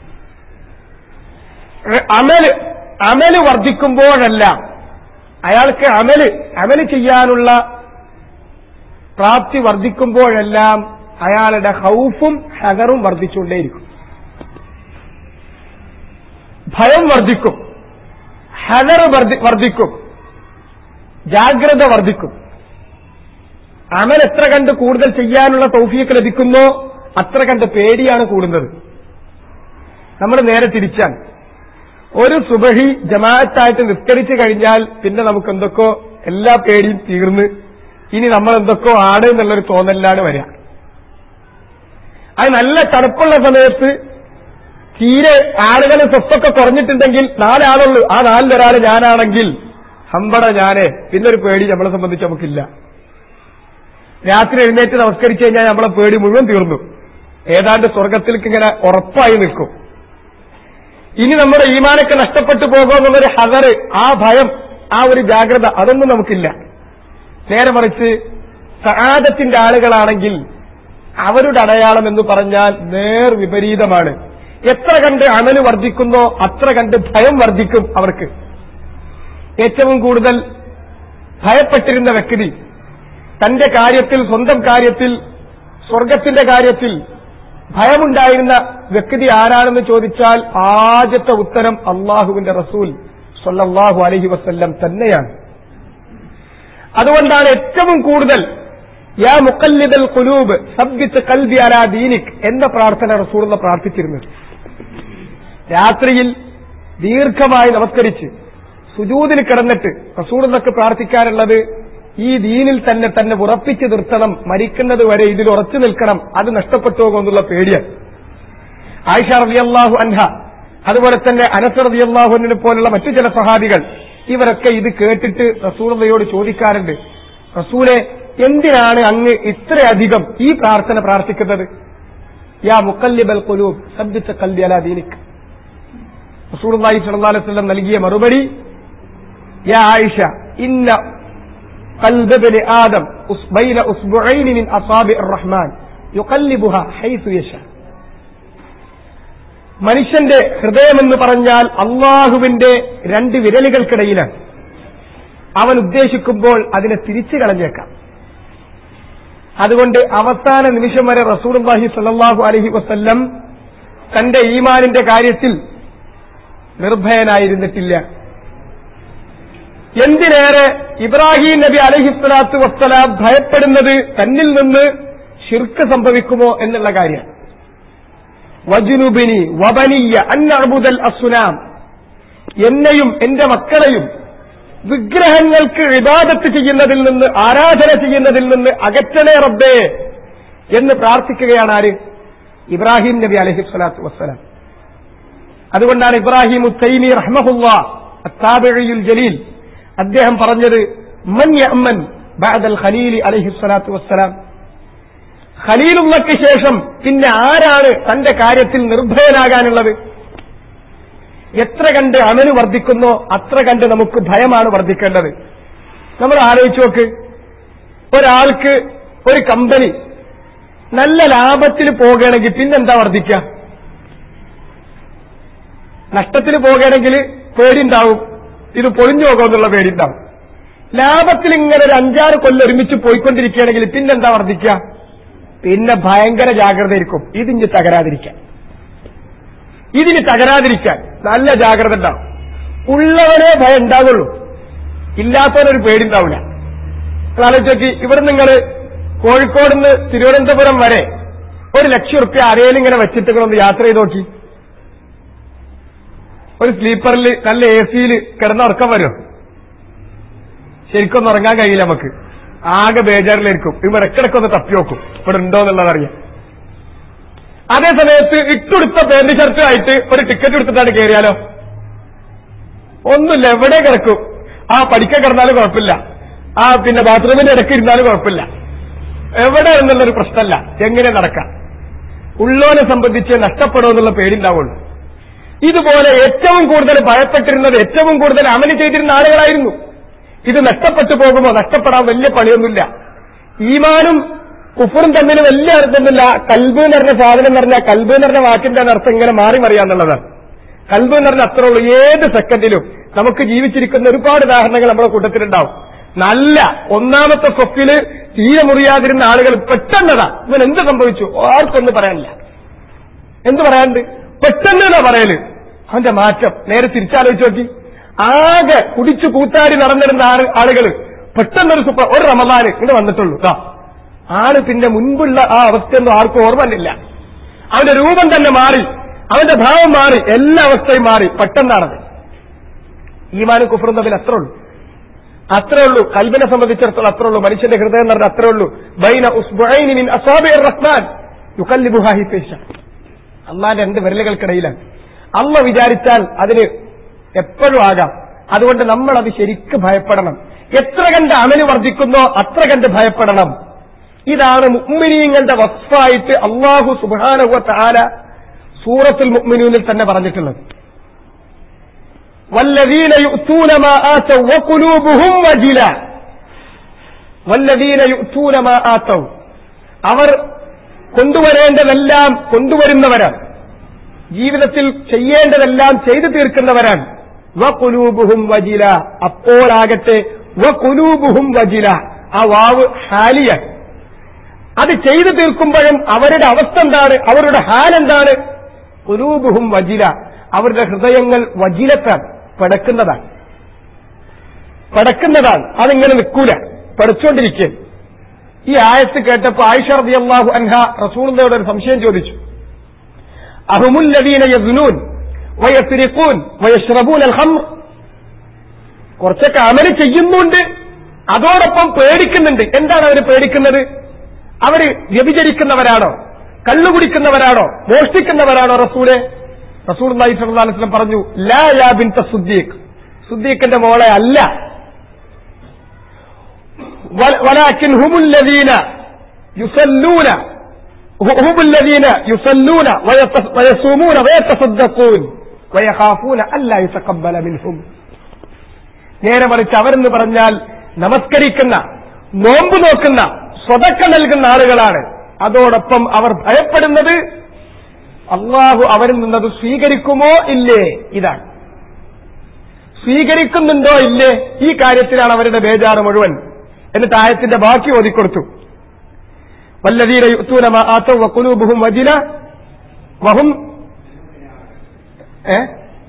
അമല് അമല് വർദ്ധിക്കുമ്പോഴെല്ലാം അയാൾക്ക് അമല് അമല് ചെയ്യാനുള്ള പ്രാപ്തി വർദ്ധിക്കുമ്പോഴെല്ലാം അയാളുടെ ഹൗഫും ഹഗറും വർദ്ധിച്ചുകൊണ്ടേയിരിക്കും ഭയം വർദ്ധിക്കും ഹഗർ വർദ്ധിക്കും ജാഗ്രത വർദ്ധിക്കും അമൽ എത്ര കണ്ട് കൂടുതൽ ചെയ്യാനുള്ള തൗഫീക്ക് ലഭിക്കുന്നോ അത്ര കണ്ട് പേടിയാണ് കൂടുന്നത് നമ്മൾ നേരെ തിരിച്ചാണ് ഒരു സുബഹി ജമാഅത്തായിട്ട് നിസ്കരിച്ചു കഴിഞ്ഞാൽ പിന്നെ നമുക്ക് എന്തൊക്കെയോ എല്ലാ പേടിയും തീർന്ന് ഇനി നമ്മൾ എന്തൊക്കെയോ ആണ് എന്നുള്ളൊരു തോന്നലാണ് വരിക അത് നല്ല തണുപ്പുള്ള സമയത്ത് തീരെ ആളുകളെ സ്വത്തൊക്കെ കുറഞ്ഞിട്ടുണ്ടെങ്കിൽ നാലാളുള്ളൂ ആ നാലിലൊരാൾ ഞാനാണെങ്കിൽ ഹമ്പട ഞാനേ പിന്നൊരു പേടി നമ്മളെ സംബന്ധിച്ച് നമുക്കില്ല രാത്രി എഴുന്നേറ്റ് നമസ്കരിച്ചു കഴിഞ്ഞാൽ നമ്മളെ പേടി മുഴുവൻ തീർന്നു ഏതാണ്ട് സ്വർഗത്തിലേക്ക് ഇങ്ങനെ ഉറപ്പായി നിൽക്കും ഇനി നമ്മുടെ ഈമാനൊക്കെ നഷ്ടപ്പെട്ടു പോകുമെന്നുള്ളൊരു ഹതറ് ആ ഭയം ആ ഒരു ജാഗ്രത അതൊന്നും നമുക്കില്ല നേരെ മറിച്ച് സഹാദത്തിന്റെ ആളുകളാണെങ്കിൽ അവരുടെ അടയാളം എന്ന് പറഞ്ഞാൽ നേർ വിപരീതമാണ് എത്ര കണ്ട് അമല് വർദ്ധിക്കുന്നോ അത്ര കണ്ട് ഭയം വർദ്ധിക്കും അവർക്ക് ഏറ്റവും കൂടുതൽ ഭയപ്പെട്ടിരുന്ന വ്യക്തി തന്റെ കാര്യത്തിൽ സ്വന്തം കാര്യത്തിൽ സ്വർഗത്തിന്റെ കാര്യത്തിൽ ഭയമുണ്ടായിരുന്ന വ്യക്തി ആരാണെന്ന് ചോദിച്ചാൽ ആദ്യത്തെ ഉത്തരം അള്ളാഹുവിന്റെ റസൂൽ സല്ലല്ലാഹു അലഹി വസ്ല്ലം തന്നെയാണ് അതുകൊണ്ടാണ് ഏറ്റവും കൂടുതൽ യാ മുക്കല്ലിദൽ കുലൂബ് സബ്ബിത്ത് കൽബി അലാ ദീനിക് എന്ന പ്രാർത്ഥന റസൂൽ പ്രാർത്ഥിച്ചിരുന്നത് രാത്രിയിൽ ദീർഘമായി നമസ്കരിച്ച് സുജൂതിൽ കിടന്നിട്ട് റസൂളിനൊക്കെ പ്രാർത്ഥിക്കാറുള്ളത് ഈ ദീനിൽ തന്നെ തന്നെ ഉറപ്പിച്ചു നിർത്തണം മരിക്കുന്നത് വരെ ഇതിൽ ഉറച്ചു നിൽക്കണം അത് നഷ്ടപ്പെട്ടു പോകുമെന്നുള്ള പേടിയാണ് ആയിഷ റളിയല്ലാഹു അൻഹ അതുപോലെ തന്നെ അനസ് റളിയല്ലാഹുവിനെ പോലുള്ള മറ്റു ചില സഹാബികൾ ഇവരൊക്കെ ഇത് കേട്ടിട്ട് റസൂലയോട് ചോദിക്കാറുണ്ട് റസൂലെ എന്തിനാണ് അങ്ങ് ഇത്രയധികം ഈ പ്രാർത്ഥന പ്രാർത്ഥിക്കുന്നത് യാ മുക്കല്ലിബൽ കുലൂബ് സബ്ബിത്ത കൽബി അലാ ദീനിക് റസൂലുള്ളാഹി സ്വല്ലല്ലാഹു അലൈഹി വസല്ലം നൽകിയ മറുപടി യാ ആയിഷ ഇന്ന قلب ابن آدم بين أسبوعين من أصابع الرحمن يقلبها حيث يشاء മനുഷ്യന്റെ ഹൃദയമെന്ന് പറഞ്ഞാൽ അള്ളാഹുവിന്റെ രണ്ട് വിരലുകൾക്കിടയിലാണ് അവൻ ഉദ്ദേശിക്കുമ്പോൾ അതിനെ തിരിച്ചു കളഞ്ഞേക്കാം അതുകൊണ്ട് അവസാന നിമിഷം വരെ റസൂർഹി സല്ലാഹു അലഹി വസ്ല്ലം തന്റെ ഈമാനിന്റെ കാര്യത്തിൽ നിർഭയനായിരുന്നിട്ടില്ല എന്തിനേറെ ഇബ്രാഹിം നബി അലഹിസ്വലാത്തു വസ്സലാം ഭയപ്പെടുന്നത് തന്നിൽ നിന്ന് ഷിർക്ക് സംഭവിക്കുമോ എന്നുള്ള കാര്യം വജുനുബിനി വബനിയ അന്നഅബുദൽ അസുനാം എന്നെയും എന്റെ മക്കളെയും വിഗ്രഹങ്ങൾക്ക് ഇബാദത്ത് ചെയ്യുന്നതിൽ നിന്ന് ആരാധന ചെയ്യുന്നതിൽ നിന്ന് അകറ്റണേ റബ്ബേ എന്ന് പ്രാർത്ഥിക്കുകയാണ് ആര് ഇബ്രാഹിം നബി അലഹി സ്വലാത്തു വസ്സലാം അതുകൊണ്ടാണ് ഇബ്രാഹിം തൈമി റഹ്മഹുല്ല അത്താബിയുൽ ജലീൽ അദ്ദേഹം പറഞ്ഞത് മൻ യഅ്മൻ ബഅദൽ ഖലീൽ അലൈഹി സ്വലാത്തു വസ്സലാം ഖലീലുള്ളക്ക് ശേഷം പിന്നെ ആരാണ് തന്റെ കാര്യത്തിൽ നിർഭയനാകാനുള്ളത് എത്ര കണ്ട് അമല് വർദ്ധിക്കുന്നോ അത്ര കണ്ട് നമുക്ക് ഭയമാണ് വർദ്ധിക്കേണ്ടത് നമ്മൾ ആലോചിച്ച് നോക്ക് ഒരാൾക്ക് ഒരു കമ്പനി നല്ല ലാഭത്തിൽ പോകുകയാണെങ്കിൽ പിന്നെന്താ വർദ്ധിക്കുക നഷ്ടത്തിൽ പോകുകയാണെങ്കിൽ പേടിണ്ടാവും ഇത് പൊളിഞ്ഞു പോകുമെന്നുള്ള പേടിണ്ടാവും ലാഭത്തിൽ ഇങ്ങനെ ഒരു അഞ്ചാറ് കൊല്ലം ഒരുമിച്ച് പോയിക്കൊണ്ടിരിക്കുകയാണെങ്കിൽ പിന്നെന്താ വർദ്ധിക്കുക പിന്നെ ഭയങ്കര ജാഗ്രത ആയിരിക്കും ഇതിന് തകരാതിരിക്കാൻ ഇതിന് തകരാതിരിക്കാൻ നല്ല ജാഗ്രത ഉണ്ടാവും ഉള്ളവനെ ഭയം ഉണ്ടാകുള്ളൂ ഇല്ലാത്തവനൊരു പേടിണ്ടാവില്ല ആലോചിച്ച് ഇവിടെ നിങ്ങൾ കോഴിക്കോട് നിന്ന് തിരുവനന്തപുരം വരെ ഒരു ലക്ഷം റുപ്യ അരയിൽ ഇങ്ങനെ വെച്ചിട്ട് ഇങ്ങനെ യാത്ര ചെയ്ത് നോക്കി ഒരു സ്ലീപ്പറിൽ നല്ല എ സിയിൽ കിടന്ന ഉറക്കം വരും ശരിക്കൊന്നും ഉറങ്ങാൻ കഴിയില്ല നമുക്ക് ആകെ ബേജാറിലായിരിക്കും ഇവർ ഇടക്കിടക്കൊന്ന് തപ്പി നോക്കും ഇവിടെ ഉണ്ടോ എന്നുള്ളത് അറിയാം അതേ സമയത്ത് ഇട്ടുടുത്ത പാന്റ് ഷർട്ടുമായിട്ട് ഒരു ടിക്കറ്റ് എടുത്തിട്ടാണ് കയറിയാലോ ഒന്നുമില്ല എവിടെ കിടക്കും ആ പഠിക്കാൻ കിടന്നാലും കുഴപ്പമില്ല ആ പിന്നെ ബാത്റൂമിന്റെ ഇടയ്ക്ക് ഇരുന്നാലും കുഴപ്പമില്ല എവിടെ എന്നുള്ളൊരു പ്രശ്നമല്ല എങ്ങനെ നടക്കാം ഉള്ളോനെ സംബന്ധിച്ച് നഷ്ടപ്പെടുമെന്നുള്ള പേടിണ്ടാവുള്ളൂ ഇതുപോലെ ഏറ്റവും കൂടുതൽ ഭയപ്പെട്ടിരുന്നത് ഏറ്റവും കൂടുതൽ അമല് ചെയ്തിരുന്ന ആളുകളായിരുന്നു ഇത് നഷ്ടപ്പെട്ടു പോകുമോ നഷ്ടപ്പെടാൻ വലിയ പണിയൊന്നുമില്ല ഈമാനും കുഫറും തമ്മിൽ വലിയ അർത്ഥമൊന്നുമില്ല കൽബ് എന്ന് പറഞ്ഞ സാധനം എന്ന് പറഞ്ഞാൽ കൽബ് എന്ന് പറഞ്ഞ വാക്കിന്റെ അർത്ഥം ഇങ്ങനെ മാറി മറിയാന്നുള്ളതാണ് കൽബ് എന്ന് പറഞ്ഞാൽ അത്രേ ഉള്ളൂ ഏത് സെക്കൻഡിലും നമുക്ക് ജീവിച്ചിരിക്കുന്ന ഒരുപാട് ഉദാഹരണങ്ങൾ നമ്മുടെ കൂട്ടത്തിലുണ്ടാവും നല്ല ഒന്നാമത്തെ സ്വപ്പില് തീരെ മുറിയാതിരുന്ന ആളുകൾ പെട്ടെന്നതാ ഇവൻ എന്ത് സംഭവിച്ചു ആർക്കൊന്നും പറയാനില്ല എന്ത് പറയാനുണ്ട് പെട്ടെന്ന് എന്നാ പറയല് അവന്റെ മാറ്റം നേരെ തിരിച്ചാലോചിച്ച് നോക്കി ആകെ കുടിച്ചു കൂത്താടി നടന്നിരുന്ന ആളുകൾ പെട്ടെന്നൊരു സുപ്പ ഒരു റമദാന് ഇങ്ങനെ വന്നിട്ടുള്ളൂ ആ ആള് പിന്നെ മുൻപുള്ള ആ അവസ്ഥയൊന്നും ആർക്കും ഓർമ്മയില്ല അവന്റെ രൂപം തന്നെ മാറി അവന്റെ ഭാവം മാറി എല്ലാ അവസ്ഥയും മാറി പെട്ടെന്നാണത് ഈമാനും കുഫറും തമ്മിൽ അത്രേ ഉള്ളൂ അത്രേ ഉള്ളൂ കൽബിനെ സംബന്ധിച്ചിടത്തോളം അത്രേ ഉള്ളൂ മനുഷ്യന്റെ ഹൃദയം എന്ന് പറഞ്ഞാൽ അത്രേ ഉള്ളൂ ബൈന ഉസ്ബുഐനി മിൻ അസാബിർ റഹ്മാൻ യുക്കല്ലിബുഹാഹി പേശ അള്ളാന്റെ രണ്ട് വിരലുകൾക്കിടയിലാണ് അമ്മ വിചാരിച്ചാൽ അതിന് എപ്പോഴും ആകാം അതുകൊണ്ട് നമ്മൾ അത് ശരിക്ക് ഭയപ്പെടണം എത്ര കണ്ട് അമല് വർദ്ധിക്കുന്നോ അത്ര കണ്ട് ഭയപ്പെടണം ഇതാണ് മുഅ്മിനീങ്ങളുടെ വസ്ഫായിട്ട് അള്ളാഹു സുബ്ഹാനഹു താല സൂറത്തുൽ മുഅ്മിനൂനിൽ തന്നെ പറഞ്ഞിട്ടുള്ളത് والذين يؤتون ما آتوا وقلوبهم وجلة والذين يؤتون ما آتوا അവർ കൊണ്ടുവരേണ്ടതെല്ലാം കൊണ്ടുവരുന്നവരാണ് ജീവിതത്തിൽ ചെയ്യേണ്ടതെല്ലാം ചെയ്തു തീർക്കുന്നവരാണ് വകുലൂബുഹും വജില അപ്പോഴാകട്ടെ വകുലൂബുഹും വജില ആ വാവ് ഹാലിയ അത് ചെയ്തു തീർക്കുമ്പോഴും അവരുടെ അവസ്ഥ എന്താണ് അവരുടെ ഹാൽ എന്താണ് കുലൂബുഹും വജില അവരുടെ ഹൃദയങ്ങൾ വജിലത്താണ് പടക്കുന്നതാണ് പടക്കുന്നതാണ് അതിങ്ങനെ നിൽക്കൂല പടച്ചുകൊണ്ടിരിക്കുക ഈ ആയത്ത് കേട്ടപ്പോൾ ആയിഷ റളിയല്ലാഹു അൻഹ റസൂലിനോട് ഒരു സംശയം ചോദിച്ചു അഹുമുല്ലദീന യസ്നൂൻ വയസ്രിഖൂൻ വയശ്റബൂൻ അൽ ഖംർ കുറച്ചൊക്കെ അമല് ചെയ്യുന്നുണ്ട് അതോടൊപ്പം പേടിക്കുന്നുണ്ട് എന്താണ് അവർ പേടിക്കുന്നത് അവര് വ്യഭിചരിക്കുന്നവരാണോ കള്ളുകുടിക്കുന്നവരാണോ മോഷ്ടിക്കുന്നവരാണോ റസൂലെ റസൂൽ അലൈഹി സ്വല്ലല്ലാഹു അലൈഹി വസല്ലം പറഞ്ഞു ലാ യാ ബിൻത സുദ്ദീഖ് സുദ്ദീഖിന്റെ മോളെ അല്ല ولكن هم الذين يصلون هم الذين يصلون ويصومون ويتصدقون ويخافون ألا يتقبل منهم നേരെ മറിച്ച് അവരെന്ന് പറഞ്ഞാൽ നമസ്കരിക്കുന്ന നോമ്പ് നോക്കുന്ന സ്വതക്ക നൽകുന്ന ആളുകളാണ് അതോടൊപ്പം അവർ ഭയപ്പെടുന്നത് അള്ളാഹു അവരിൽ നിന്നത് സ്വീകരിക്കുമോ ഇല്ലേ ഇതാണ് സ്വീകരിക്കുന്നുണ്ടോ ഇല്ലേ ഈ കാര്യത്തിലാണ് അവരുടെ ബേജാറ് മുഴുവൻ എന്നിട്ട് ആയത്തിന്റെ ബാക്കി ഓതിക്കൊടുത്തു വല്ലതീര യുത്തൂന ആത്തോ വക്കുലൂബുഹും വജില വഹും ഏ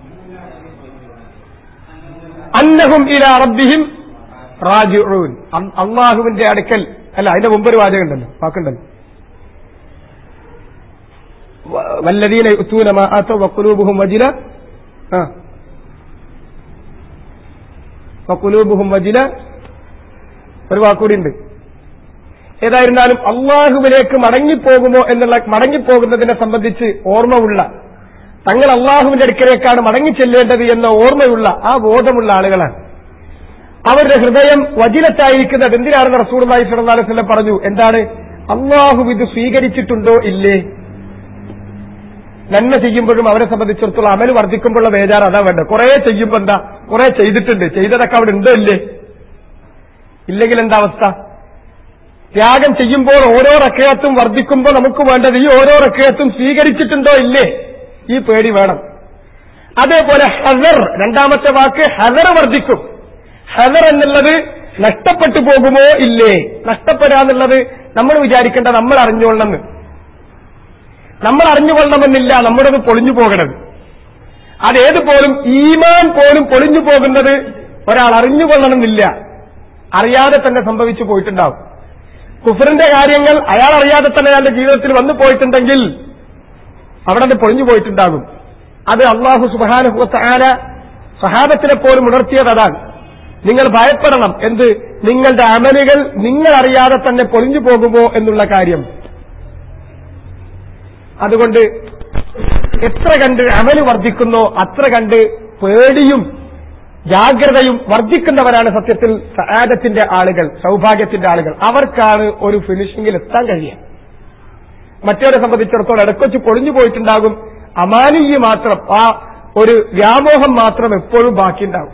അന്നഹും ഇല റബ്ബിഹിം റാജിഊൻ അള്ളാഹുവിന്റെ അടുക്കൽ അല്ല അതിന്റെ മുമ്പൊരു വാചകമുണ്ടല്ലോ വാക്കുണ്ടല്ലോ വല്ലതീന യുത്തൂന ആത്തോ വക്കുലൂബുഹും വജില ആ വക്കുലൂബുഹും വജില ഒരു വാക്കുകൂടി ഉണ്ട് ഏതായിരുന്നാലും അള്ളാഹുവിലേക്ക് മടങ്ങിപ്പോകുമോ എന്നുള്ള മടങ്ങിപ്പോകുന്നതിനെ സംബന്ധിച്ച് ഓർമ്മയുള്ള തങ്ങൾ അള്ളാഹുവിന്റെ അടുക്കലേക്കാണ് മടങ്ങി ചെല്ലേണ്ടത് എന്ന ഓർമ്മയുള്ള ആ ബോധമുള്ള ആളുകളാണ് അവരുടെ ഹൃദയം വജിലത്തായിരിക്കുന്നത് എന്തിനാണെന്ന് റസൂർലായി സ്വലം പറഞ്ഞു എന്താണ് അള്ളാഹു ഇത് സ്വീകരിച്ചിട്ടുണ്ടോ ഇല്ലേ നന്മ ചെയ്യുമ്പോഴും അവരെ സംബന്ധിച്ചിടത്തോളം അമൽ വർദ്ധിക്കുമ്പോഴുള്ള ബേജാർ അതാ വേണ്ടത് കുറെ ചെയ്യുമ്പോ എന്താ കുറെ ചെയ്തിട്ടുണ്ട് ചെയ്തതൊക്കെ അവിടെ ഉണ്ടോ ഇല്ലേ ഇല്ലെങ്കിൽ എന്താ അവസ്ഥ ത്യാഗം ചെയ്യുമ്പോൾ ഓരോ റക്കയത്തും വർദ്ധിക്കുമ്പോൾ നമുക്ക് വേണ്ടത് ഈ ഓരോ റക്കയത്തും സ്വീകരിച്ചിട്ടുണ്ടോ ഇല്ലേ ഈ പേടി വേണം അതേപോലെ ഹസർ രണ്ടാമത്തെ വാക്ക് ഹസർ വർദ്ധിക്കും ഹസർ എന്നുള്ളത് നഷ്ടപ്പെട്ടു പോകുമോ ഇല്ലേ നഷ്ടപ്പെടാന്നുള്ളത് നമ്മൾ വിചാരിക്കേണ്ട നമ്മൾ അറിഞ്ഞുകൊള്ളണമെന്ന് നമ്മൾ അറിഞ്ഞുകൊള്ളണമെന്നില്ല നമ്മുടേത് പൊളിഞ്ഞു പോകണം അതേതുപോലും ഈമാൻ പോലും പൊളിഞ്ഞു പോകുന്നത് ഒരാൾ അറിഞ്ഞുകൊള്ളണമെന്നില്ല അറിയാതെ തന്നെ സംഭവിച്ചു പോയിട്ടുണ്ടാവും കുഫറിന്റെ കാര്യങ്ങൾ അയാൾ അറിയാതെ തന്നെ അയാളുടെ ജീവിതത്തിൽ വന്നു പോയിട്ടുണ്ടെങ്കിൽ അവിടെ അത് പൊളിഞ്ഞു പോയിട്ടുണ്ടാകും അത് അള്ളാഹു സുബാനുഹുല സഹാബത്തിനെ പോലും ഉണർത്തിയത് അതാണ് നിങ്ങൾ ഭയപ്പെടണം എന്ത് നിങ്ങളുടെ അമലുകൾ നിങ്ങൾ അറിയാതെ തന്നെ പൊളിഞ്ഞു പോകുമോ എന്നുള്ള കാര്യം അതുകൊണ്ട് എത്ര കണ്ട് അമല് വർദ്ധിക്കുന്നോ അത്ര കണ്ട് പേടിയും ജാഗ്രതയും വർദ്ധിക്കുന്നവരാണ് സത്യത്തിൽ സഹാദത്തിന്റെ ആളുകൾ സൗഭാഗ്യത്തിന്റെ ആളുകൾ അവർക്കാണ് ഒരു ഫിനിഷിംഗിൽ എത്താൻ കഴിയുക മറ്റവരെ സംബന്ധിച്ചിടത്തോളം ഇടക്കൊച്ച് പൊളിഞ്ഞു പോയിട്ടുണ്ടാകും അമാനീയ മാത്രം ആ ഒരു വ്യാമോഹം മാത്രം എപ്പോഴും ബാക്കിയുണ്ടാവും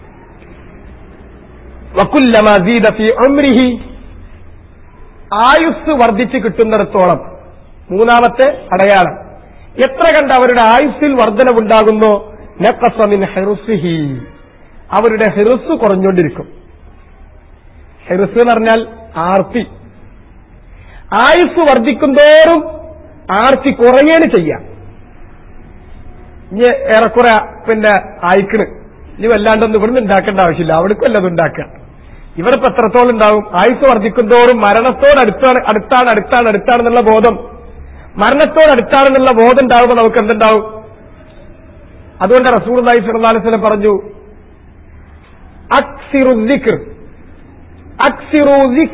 വക്കുല്ലമീദി ആയുസ് വർദ്ധിച്ചു കിട്ടുന്നിടത്തോളം മൂന്നാമത്തെ അടയാളം എത്ര കണ്ട് അവരുടെ ആയുസ്സിൽ വർധനവുണ്ടാകുന്നോ നക്കസമിൻ ഹെറുസിഹി അവരുടെ ഹെറുസ് കുറഞ്ഞുകൊണ്ടിരിക്കും ഹെറുസ് എന്ന് പറഞ്ഞാൽ ആർത്തി ആയുസ് വർദ്ധിക്കുന്തോറും ആർത്തി കുറയാണ് ചെയ്യാം ഇനി ഏറെക്കുറെ പിന്നെ ആയിക്കണ് ഇനി വല്ലാണ്ടൊന്നും ഇവിടുന്ന് ഉണ്ടാക്കേണ്ട ആവശ്യമില്ല അവിടേക്കും വല്ലതും ഉണ്ടാക്കുക ഇവിടെ ഇപ്പൊ എത്രത്തോളം ഉണ്ടാവും ആയുസ് വർദ്ധിക്കുന്തോറും മരണത്തോട് അടുത്താണ് അടുത്താണ് അടുത്താണ് അടുത്താണെന്നുള്ള ബോധം മരണത്തോട് അടുത്താണെന്നുള്ള ബോധം ഉണ്ടാവുമ്പോൾ നമുക്ക് എന്തുണ്ടാവും അതുകൊണ്ട് റസൂർ അലൈഹി സ്വലം പറഞ്ഞു അക്സിറു ദിക്ർ അക്സിറു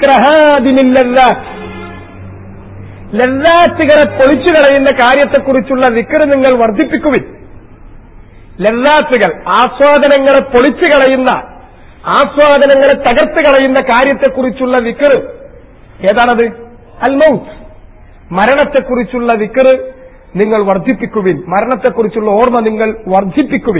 ലല്ലാത്തുകളെ പൊളിച്ചു കളയുന്ന കാര്യത്തെക്കുറിച്ചുള്ള വിക്ർ നിങ്ങൾ വർദ്ധിപ്പിക്കുവിൻ ലല്ലാത്തുകൾ ആസ്വാദനങ്ങളെ പൊളിച്ചു കളയുന്ന ആസ്വാദനങ്ങളെ തകർത്ത് കളയുന്ന കാര്യത്തെക്കുറിച്ചുള്ള വിക്ർ ഏതാണത് അൽ മൗത്ത് മരണത്തെക്കുറിച്ചുള്ള വിക്കറ് നിങ്ങൾ വർദ്ധിപ്പിക്കുവിൻ മരണത്തെക്കുറിച്ചുള്ള ഓർമ്മ നിങ്ങൾ വർദ്ധിപ്പിക്കുവിൻ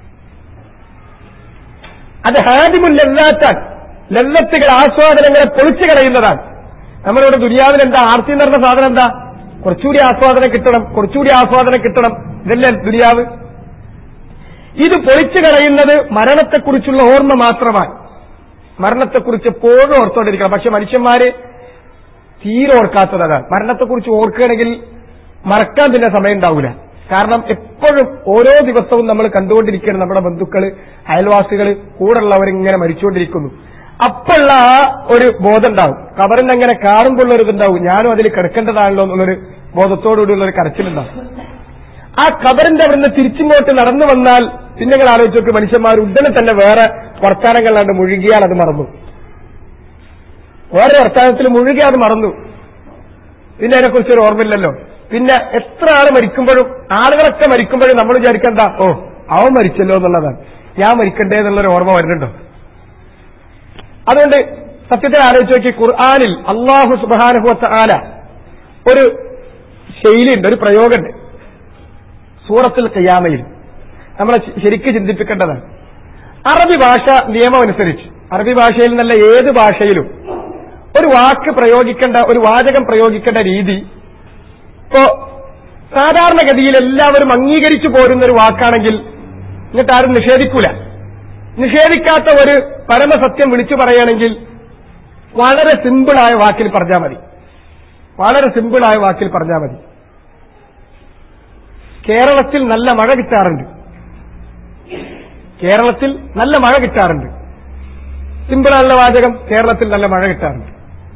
അത് ഹാദിമുൽ ലല്ലാത്താൻ ലല്ലത്തുകൾ ആസ്വാദനങ്ങളെ പൊളിച്ചു കളയുന്നതാണ് നമ്മളിവിടെ ദുര്യാവിൽ എന്താ ആർത്തി എന്ന് പറഞ്ഞ സാധനം എന്താ കുറച്ചുകൂടി ആസ്വാദനം കിട്ടണം കുറച്ചുകൂടി ആസ്വാദനം കിട്ടണം ഇതല്ലേ ദുര്യാവ് ഇത് പൊളിച്ചു കളയുന്നത് മരണത്തെക്കുറിച്ചുള്ള ഓർമ്മ മാത്രമാണ് മരണത്തെക്കുറിച്ച് എപ്പോഴും ഓർത്തോണ്ടിരിക്കണം പക്ഷെ മനുഷ്യന്മാര് തീരെ ഓർക്കാത്തതാണ് മരണത്തെക്കുറിച്ച് ഓർക്കുകയാണെങ്കിൽ മറക്കാൻ പിന്നെ സമയം ഉണ്ടാവില്ല കാരണം എപ്പോഴും ഓരോ ദിവസവും നമ്മൾ കണ്ടുകൊണ്ടിരിക്കുകയാണ് നമ്മുടെ ബന്ധുക്കള് അയൽവാസികൾ കൂടെയുള്ളവരിങ്ങനെ മരിച്ചുകൊണ്ടിരിക്കുന്നു അപ്പോഴുള്ള ആ ഒരു ബോധം ഉണ്ടാവും കബറിന് അങ്ങനെ കാണുമ്പോൾ ഒരു ഇതുണ്ടാവും ഞാനും അതിൽ കിടക്കേണ്ടതാണല്ലോ എന്നുള്ളൊരു ബോധത്തോടുകൂടിയുള്ള ഒരു കരച്ചിലുണ്ടാവും ആ കബറിന്റെ അവിടുന്ന് തിരിച്ചിങ്ങോട്ട് നടന്നു വന്നാൽ പിന്നെ നിങ്ങൾ ആലോചിച്ച് നോക്ക് മനുഷ്യന്മാർ ഉടനെ തന്നെ വേറെ വർത്താനങ്ങളിലാണ്ട് മുഴുകിയാൽ അത് മറന്നു വേറെ വർത്താനത്തിൽ മുഴുകി അത് മറന്നു പിന്നെ അതിനെക്കുറിച്ച് ഒരു ഓർമ്മയില്ലല്ലോ പിന്നെ എത്ര ആള് മരിക്കുമ്പോഴും ആളുകളൊക്കെ മരിക്കുമ്പോഴും നമ്മൾ വിചാരിക്കണ്ട ഓ അവൻ മരിച്ചല്ലോ എന്നുള്ളതാണ് ഞാൻ മരിക്കണ്ടേ എന്നുള്ളൊരു ഓർമ്മ വരുന്നുണ്ടോ അതുകൊണ്ട് സത്യത്തിൽ ആലോചിച്ച് നോക്കി ഖുർആാനിൽ അള്ളാഹു സുബാനുഭവത്ത ആല ഒരു ശൈലിയുണ്ട് ഒരു പ്രയോഗമുണ്ട് സൂറത്തിൽ കയ്യാമയിൽ നമ്മളെ ശരിക്ക് ചിന്തിപ്പിക്കേണ്ടതാണ് അറബി ഭാഷ നിയമം അനുസരിച്ച് അറബി ഭാഷയിൽ നല്ല ഏത് ഭാഷയിലും ഒരു വാക്ക് പ്രയോഗിക്കേണ്ട ഒരു വാചകം പ്രയോഗിക്കേണ്ട രീതി ഇപ്പോ സാധാരണഗതിയിൽ എല്ലാവരും അംഗീകരിച്ചു പോരുന്ന ഒരു വാക്കാണെങ്കിൽ എന്നിട്ട് ആരും നിഷേധിക്കൂല നിഷേധിക്കാത്ത ഒരു പരമസത്യം വിളിച്ചു പറയുകയാണെങ്കിൽ വളരെ സിമ്പിളായ വാക്കിൽ പറഞ്ഞാൽ മതി വളരെ സിമ്പിളായ വാക്കിൽ പറഞ്ഞാൽ മതി കേരളത്തിൽ നല്ല മഴ കിട്ടാറുണ്ട് കേരളത്തിൽ നല്ല മഴ കിട്ടാറുണ്ട് സിമ്പിളായുള്ള വാചകം കേരളത്തിൽ നല്ല മഴ കിട്ടാറുണ്ട്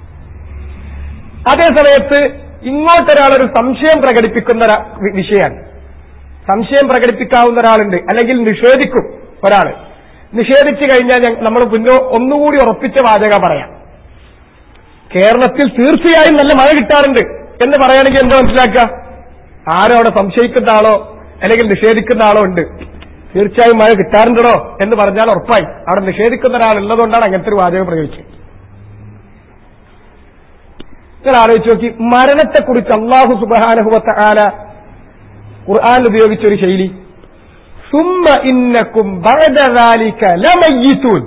അതേ സമയത്ത് ഇങ്ങോട്ടൊരാളൊരു സംശയം പ്രകടിപ്പിക്കുന്ന ഒരാ- വി- വിഷയമാണ് സംശയം പ്രകടിപ്പിക്കാവുന്ന ഒരാളുണ്ട് അല്ലെങ്കിൽ നിഷേധിക്കും ഒരാള് നിഷേധിച്ചു കഴിഞ്ഞാൽ നമ്മൾ മുന്നോ ഒന്നുകൂടി ഉറപ്പിച്ച വാചക പറയാം കേരളത്തിൽ തീർച്ചയായും നല്ല മഴ കിട്ടാറുണ്ട് എന്ന് പറയുകയാണെങ്കിൽ എന്താ മനസ്സിലാക്കുക ആരോ അവിടെ സംശയിക്കുന്ന ആളോ അല്ലെങ്കിൽ നിഷേധിക്കുന്ന ആളോ ഉണ്ട് തീർച്ചയായും മഴ കിട്ടാറുണ്ടോ എന്ന് പറഞ്ഞാൽ ഉറപ്പായി അവിടെ നിഷേധിക്കുന്ന ഒരാൾ ഉള്ളതുകൊണ്ടാണ് അങ്ങനത്തെ ഒരു വാചകം പ്രയോഗിച്ചത് നിങ്ങൾ ആലോചിച്ച് നോക്കി മരണത്തെക്കുറിച്ച് അള്ളാഹു സുബാനഹുവത്ത ആല ഖുർആാനിൽ ഉപയോഗിച്ച ഒരു ശൈലി സുമ്മ ഇന്നക്കും ബഅദ ലമയ്യിത്തൂൻ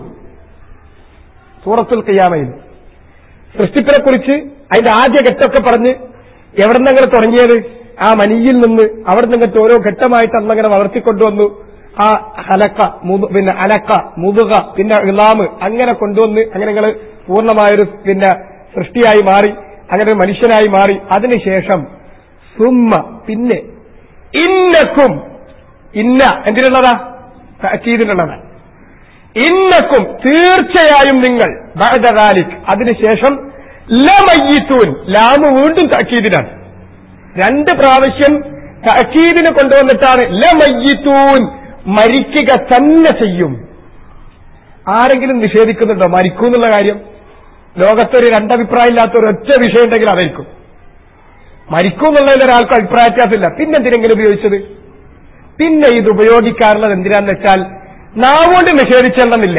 സൂറത്തുൽ ഖിയാമയിൽ സൃഷ്ടിപ്പിനെ കുറിച്ച് അതിന്റെ ആദ്യ ഘട്ടമൊക്കെ പറഞ്ഞ് എവിടെ നിന്നങ്ങനെ തുടങ്ങിയത് ആ മനിയിൽ നിന്ന് അവിടെ നിന്നിട്ട് ഓരോ ഘട്ടമായിട്ട് അന്നങ്ങനെ വളർത്തിക്കൊണ്ടുവന്നു ആ ഹലക്ക മുതു പിന്നെ അലക്ക മുതുക പിന്നെ ഇളാമ് അങ്ങനെ കൊണ്ടുവന്ന് അങ്ങനെ നിങ്ങൾ പൂർണ്ണമായൊരു പിന്നെ സൃഷ്ടിയായി മാറി അങ്ങനെ ഒരു മനുഷ്യനായി മാറി അതിനുശേഷം സുമ്മ പിന്നെ ഇന്നക്കും ഇന്ന എന്തിനുള്ളതാ തഅക്കീദിനുള്ളതാ ഇന്നക്കും തീർച്ചയായും നിങ്ങൾ ബഅദാലിക് അതിനുശേഷം ലമയ്യിത്തൂൻ ലാമ് വീണ്ടും തഅക്കീദിനാണ് രണ്ട് പ്രാവശ്യം തഅക്കീദിന് കൊണ്ടുവന്നിട്ടാണ് ലമയ്യിത്തൂൻ മരിക്കുക തന്നെ ചെയ്യും ആരെങ്കിലും നിഷേധിക്കുന്നുണ്ടോ മരിക്കൂ എന്നുള്ള കാര്യം ലോകത്തൊരു രണ്ടഭിപ്രായം ഇല്ലാത്ത ഒരു ഒറ്റ വിഷയം ഉണ്ടെങ്കിൽ അതായിരിക്കും മരിക്കൂ എന്നുള്ളതിൽ ഒരാൾക്ക് അഭിപ്രായ വ്യത്യാസമില്ല പിന്നെ എന്തിനെങ്കിലും ഉപയോഗിച്ചത് പിന്നെ ഇത് ഉപയോഗിക്കാറുള്ളത് എന്തിനാന്ന് വെച്ചാൽ നാവുകൊണ്ട് നിഷേധിച്ചെണ്ണമെന്നില്ല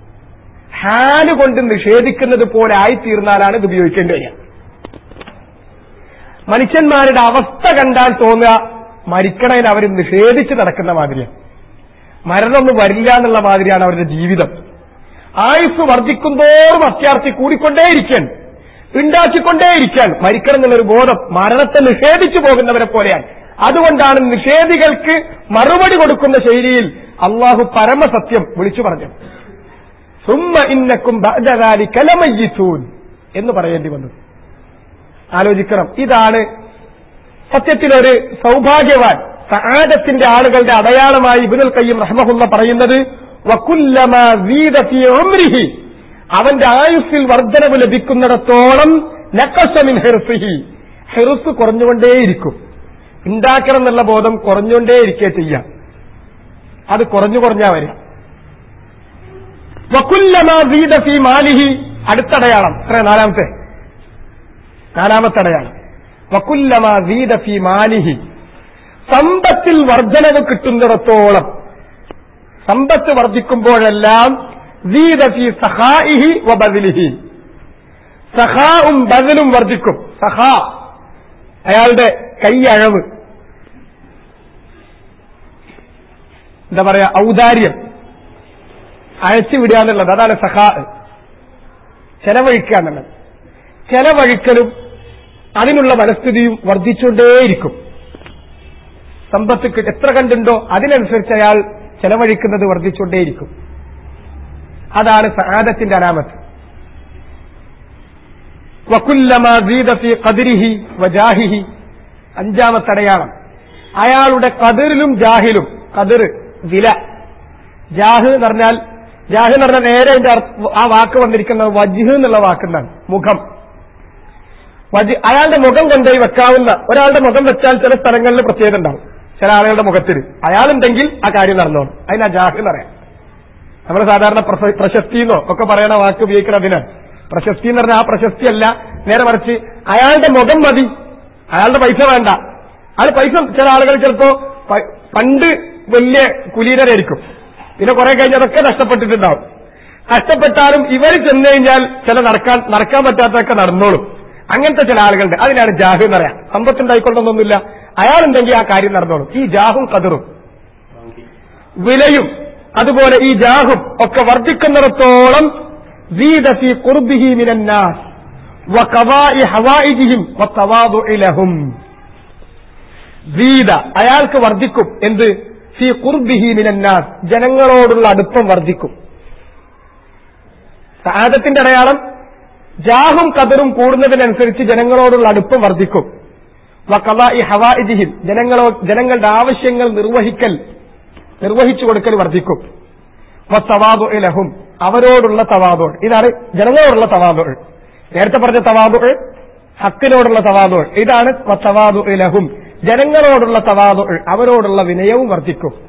ഹാല് കൊണ്ട് നിഷേധിക്കുന്നത് പോലെ ആയിത്തീർന്നാലാണ് ഇത് ഉപയോഗിക്കേണ്ടി വരിക മനുഷ്യന്മാരുടെ അവസ്ഥ കണ്ടാൽ തോന്നുക മരിക്കണതിന് അവർ നിഷേധിച്ച് നടക്കുന്ന മാതിരിയാണ് മരണമൊന്നും വരില്ല എന്നുള്ള മാതിരിയാണ് അവരുടെ ജീവിതം ആയുസ് വർദ്ധിക്കുന്തോറും അത്യാർത്ഥി കൂടിക്കൊണ്ടേയിരിക്കാൻ ഉണ്ടാക്കിക്കൊണ്ടേയിരിക്കാൻ മരിക്കണം എന്നുള്ളൊരു ബോധം മരണത്തെ നിഷേധിച്ചു പോകുന്നവരെ പോലെയാണ് അതുകൊണ്ടാണ് നിഷേധികൾക്ക് മറുപടി കൊടുക്കുന്ന ശൈലിയിൽ അള്ളാഹു പരമസത്യം വിളിച്ചു പറഞ്ഞത് സുമ്മ ഇന്നക്കും ബഅദാലി കലമയ്യിത്തൂൻ എന്ന് പറയേണ്ടി വന്നു ആലോചിക്കണം ഇതാണ് സത്യത്തിലൊരു സൗഭാഗ്യവാൻ സആദത്തിന്റെ ആളുകളുടെ അടയാളമായി ഇബ്നുൽ കയ്യം റഹ്മഹുല്ല പറയുന്നത് വകുല്ലമ വീദ ഫീ ഉംരിഹി അവന്റെ ആയുസ്സിൽ വർധനവ് ലഭിക്കുന്നിടത്തോളം നക്കസമിൻ ഹെർസിഹി ഹെറുസ് കുറഞ്ഞുകൊണ്ടേയിരിക്കും ഉണ്ടാക്കണം എന്നുള്ള ബോധം കുറഞ്ഞുകൊണ്ടേയിരിക്കേ ചെയ്യാം അത് കുറഞ്ഞു കുറഞ്ഞാ വരിക വകുല്ലമ വീദ ഫീ മാലിഹി അടുത്തടയാളം എത്ര നാലാമത്തെ നാലാമത്തെ അടയാളം വകുല്ലമ വീദ ഫീ മാലിഹി സമ്പത്തിൽ വർധനവ് കിട്ടുന്നിടത്തോളം സമ്പത്ത് വർദ്ധിക്കുമ്പോഴെല്ലാം വീദ ഫീ സഹായിഹി വബദിലിഹി സഹാവും ബദലും വർദ്ധിക്കും സഹാ അയാളുടെ കൈയഴവ് എന്താ പറയാ ഔദാര്യം അയച്ചു വിടുക എന്നുള്ളത് അതാണ് സഹാ ചെലവഴിക്കുക എന്നുള്ളത് ചെലവഴിക്കലും അതിനുള്ള മനസ്ഥിതിയും വർദ്ധിച്ചുകൊണ്ടേയിരിക്കും സമ്പത്ത് കി- എത്ര കണ്ടുണ്ടോ അതിനനുസരിച്ച് അയാൾ ചെലവഴിക്കുന്നത് വർദ്ധിച്ചുകൊണ്ടേയിരിക്കും അതാണ് സഹാദത്തിന്റെ അനാമത്ത് വക്കുല്ലമ ഫീ ഖദ്രിഹി വജാഹിഹി അഞ്ചാമത്തെ അടയാളം അയാളുടെ കതിറിലും ജാഹിലും കതിർ വില ജാഹ് എന്ന് പറഞ്ഞാൽ ജാഹ് എന്ന് പറഞ്ഞാൽ നേരെ അതിന്റെ അർത്ഥ- ആ വാക്ക് വന്നിരിക്കുന്നത് വജ്ഹ് എന്നുള്ള വാക്കുന്നാണ് മുഖം വജ് അയാളുടെ മുഖം കൊണ്ടുപോയി വെക്കാവുന്ന ഒരാളുടെ മുഖം വെച്ചാൽ ചില സ്ഥലങ്ങളിൽ പ്രത്യേകത ഉണ്ടാവും ചില ആളുകളുടെ മുഖത്തിൽ അയാളുണ്ടെങ്കിൽ ആ കാര്യം നടന്നോളും അതിനാ ജാഹ് എന്ന് പറയാം നമ്മൾ സാധാരണ പ്രശ- പ്രശസ്തിന്നോ ഒക്കെ പറയണ വാക്ക് ഉപയോഗിക്കണം അതിനാണ് പ്രശസ്തി എന്ന് പറഞ്ഞാൽ ആ പ്രശസ്തി അല്ല നേരെ മറിച്ച് അയാളുടെ മുഖം മതി അയാളുടെ പൈസ വേണ്ട അയാൾ പൈസ ചില ആളുകൾ ചിലപ്പോ പ- പണ്ട് വലിയ കുലീനരായിരിക്കും പിന്നെ കുറെ കഴിഞ്ഞ് അതൊക്കെ നഷ്ടപ്പെട്ടിട്ടുണ്ടാവും നഷ്ടപ്പെട്ടാലും ഇവർ ചെന്ന് കഴിഞ്ഞാൽ ചില നടക്കാൻ നടക്കാൻ പറ്റാത്തതൊക്കെ നടന്നോളും അങ്ങനത്തെ ചില ആളുകളുണ്ട് അതിനാണ് ജാഹു എന്ന് പറയാം സമ്പത്തുണ്ടായിക്കൊള്ളണമെന്നൊന്നുമില്ല അയാളുണ്ടെങ്കിൽ ആ കാര്യം നടന്നോളും ഈ ജാഹും കതിറും വിലയും അതുപോലെ ഈ ജാഹും ഒക്കെ വർദ്ധിക്കുന്നിടത്തോളം زيد في قربه من الناس وقضاء حوائجهم والتواضع لهم زيد അയാൾക്ക് വർദ്ധിക്കും എന്ത് ഫി ഖുർബിഹി മിനന്നാസ് ജനങ്ങളോടുള്ള അടുപ്പം വർദ്ധിക്കും സഹാദത്തിന്റെ അടയാളം ജാഹും കതറും കൂടുന്നതിനനുസരിച്ച് ജനങ്ങളോടുള്ള അടുപ്പം വർദ്ധിക്കും വക്കലായി ഹവാഇജിഹിം ജനങ്ങളോ ജനങ്ങളുടെ ആവശ്യങ്ങൾ നിർവഹിക്കൽ നിർവഹിച്ചു കൊടുക്കൽ വർദ്ധിക്കും വത്തവാദു ലഹും അവരോടുള്ള തവാദു ഇതാണ് ജനങ്ങളോടുള്ള തവാദു നേരത്തെ പറഞ്ഞ തവാദു ഹക്കിനോടുള്ള തവാദു ഇതാണ് വത്തവാദു ലഹും ജനങ്ങളോടുള്ള തവാദു അവരോടുള്ള വിനയവും വർദ്ധിക്കും